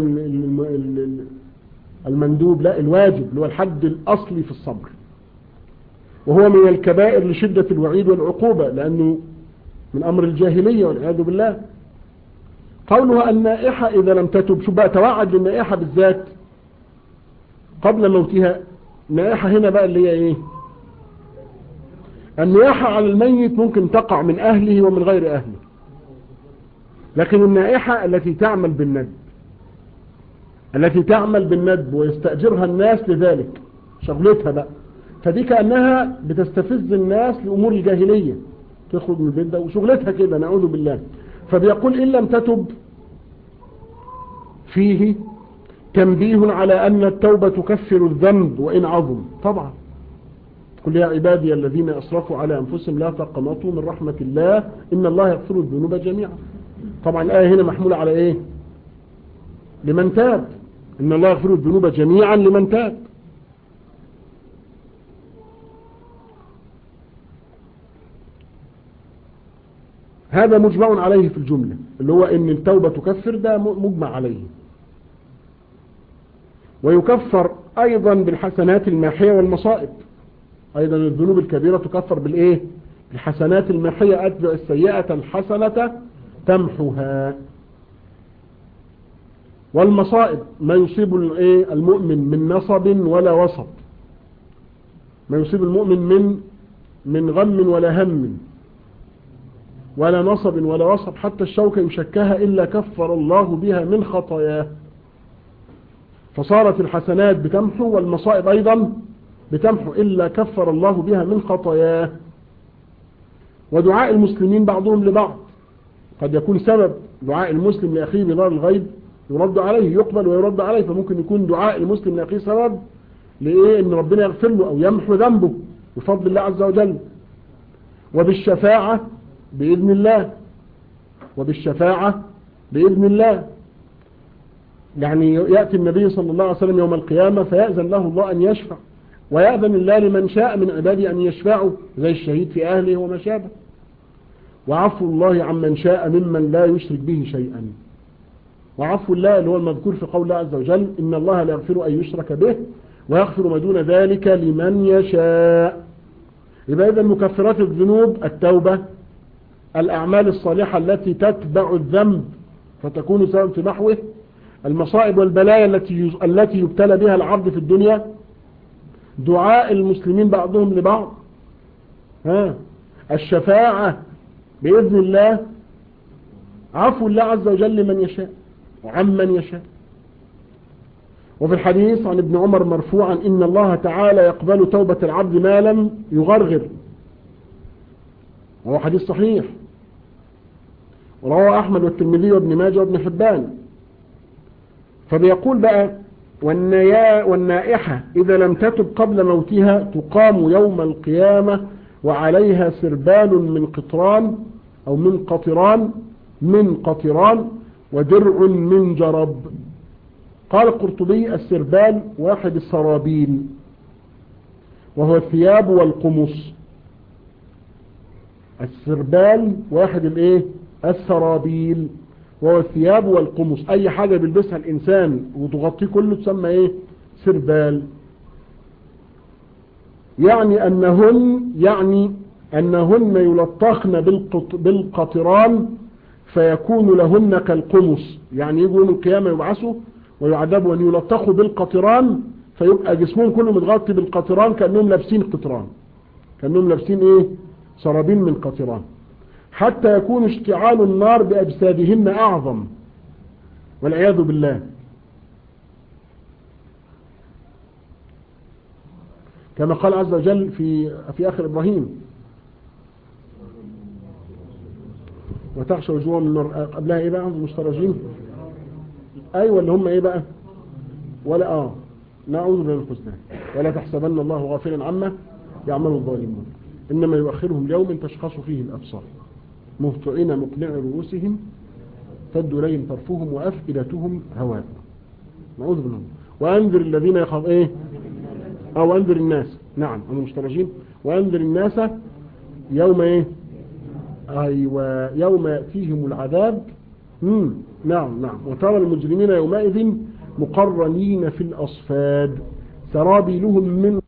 المندوب لا الواجب اللي هو الحد الأصلي في الصبر وهو من الكبائر لشدة الوعيد والعقوبة لأنه من أمر الجاهلية والعياذ بالله قولها النائحة إذا لم تتب شو بقى توعد للنائحة بالذات قبل موتها نائحة هنا بقى اللي هي ايه النياحة على الميت ممكن تقع من أهله ومن غير أهله لكن النائحة التي تعمل بالندب التي تعمل بالندب ويستأجرها الناس لذلك شغلتها بقى فدي كأنها بتستفز الناس لأمور الجاهلية تخرج من البيت ده وشغلتها كده نعوذ بالله فبيقول إن لم تتب فيه تنبيه على أن التوبة تكفر الذنب وإن عظم طبعا قل يا عبادي الذين أسرفوا على أنفسهم لا تقنطوا من رحمة الله إن الله يغفر الذنوب جميعا طبعا الآية هنا محمولة على إيه لمن تاب إن الله يغفر الذنوب جميعا لمن تاب هذا مجمع عليه في الجملة اللي هو إن التوبة تكفر ده مجمع عليه ويكفر أيضا بالحسنات الماحية والمصائب أيضا الذنوب الكبيرة تكفر بالإيه الحسنات الماحية أتبع السيئة الحسنة تمحها والمصائب ما يصيب المؤمن من نصب ولا وسط ما يصيب المؤمن من من غم ولا هم ولا نصب ولا وسط حتى الشوكة يشكها إلا كفر الله بها من خطاياه فصارت الحسنات بتمحو والمصائب أيضا بتمحو إلا كفر الله بها من خطاياه ودعاء المسلمين بعضهم لبعض قد يكون سبب دعاء المسلم لأخيه بدار الغيب يرد عليه يقبل ويرد عليه فممكن يكون دعاء المسلم لأخيه سبب لإيه إن ربنا يغفر له أو يمحو ذنبه بفضل الله عز وجل وبالشفاعة بإذن الله وبالشفاعة بإذن الله يعني يأتي النبي صلى الله عليه وسلم يوم القيامة فيأذن له الله أن يشفع ويأذن الله لمن شاء من عباده أن يشفعوا زي الشهيد في أهله وما شابه وعفو الله عمن شاء ممن لا يشرك به شيئا وعفو الله اللي هو المذكور في قول الله عز وجل إن الله لا يغفر أن يشرك به ويغفر ما دون ذلك لمن يشاء يبقى إذا مكفرات الذنوب التوبة الأعمال الصالحة التي تتبع الذنب فتكون سبب في محوه المصائب والبلايا التي التي يبتلى بها العبد في الدنيا دعاء المسلمين بعضهم لبعض ها الشفاعة بإذن الله عفو الله عز وجل لمن يشاء وعمن يشاء وفي الحديث عن ابن عمر مرفوعا إن الله تعالى يقبل توبة العبد ما لم يغرغر وهو حديث صحيح ورواه أحمد والترمذي وابن ماجه وابن حبان فبيقول بقى والنيا والنائحة إذا لم تتب قبل موتها تقام يوم القيامة وعليها سربال من قطران أو من قطران من قطران ودرع من جرب قال القرطبي السربال واحد السرابيل وهو الثياب والقمص السربال واحد الايه السرابيل وهو الثياب والقمص اي حاجة بيلبسها الانسان وتغطيه كله تسمى ايه سربال يعني انهن يعني انهن يلطخن بالقطران فيكون لهن كالقمص يعني يجوا يوم القيامة يبعثوا ويعذبوا ان يلطخوا بالقطران فيبقى جسمهم كله متغطي بالقطران كأنهم لابسين قطران كأنهم لابسين ايه سرابين من قطران حتى يكون اشتعال النار بأجسادهن أعظم والعياذ بالله كما قال عز وجل في في آخر إبراهيم وتخشى وجوههم النار قبلها ايه بقى المسترجين ايوه اللي هم ايه بقى ولا اه نعوذ بالله من الحسنى ولا تحسبن الله غافلا عما يعمل الظالمون انما يؤخرهم ليوم تشخص فيه الابصار مهطعين مقنع رؤوسهم تد اليهم طرفهم وافئدتهم هواء نعوذ بالله وانذر الذين يخاف ايه او انذر الناس نعم المسترجين وانذر الناس يوم ايه أيوة يوم يأتيهم العذاب مم. نعم نعم وترى المجرمين يومئذ مقرنين في الأصفاد سرابيلهم من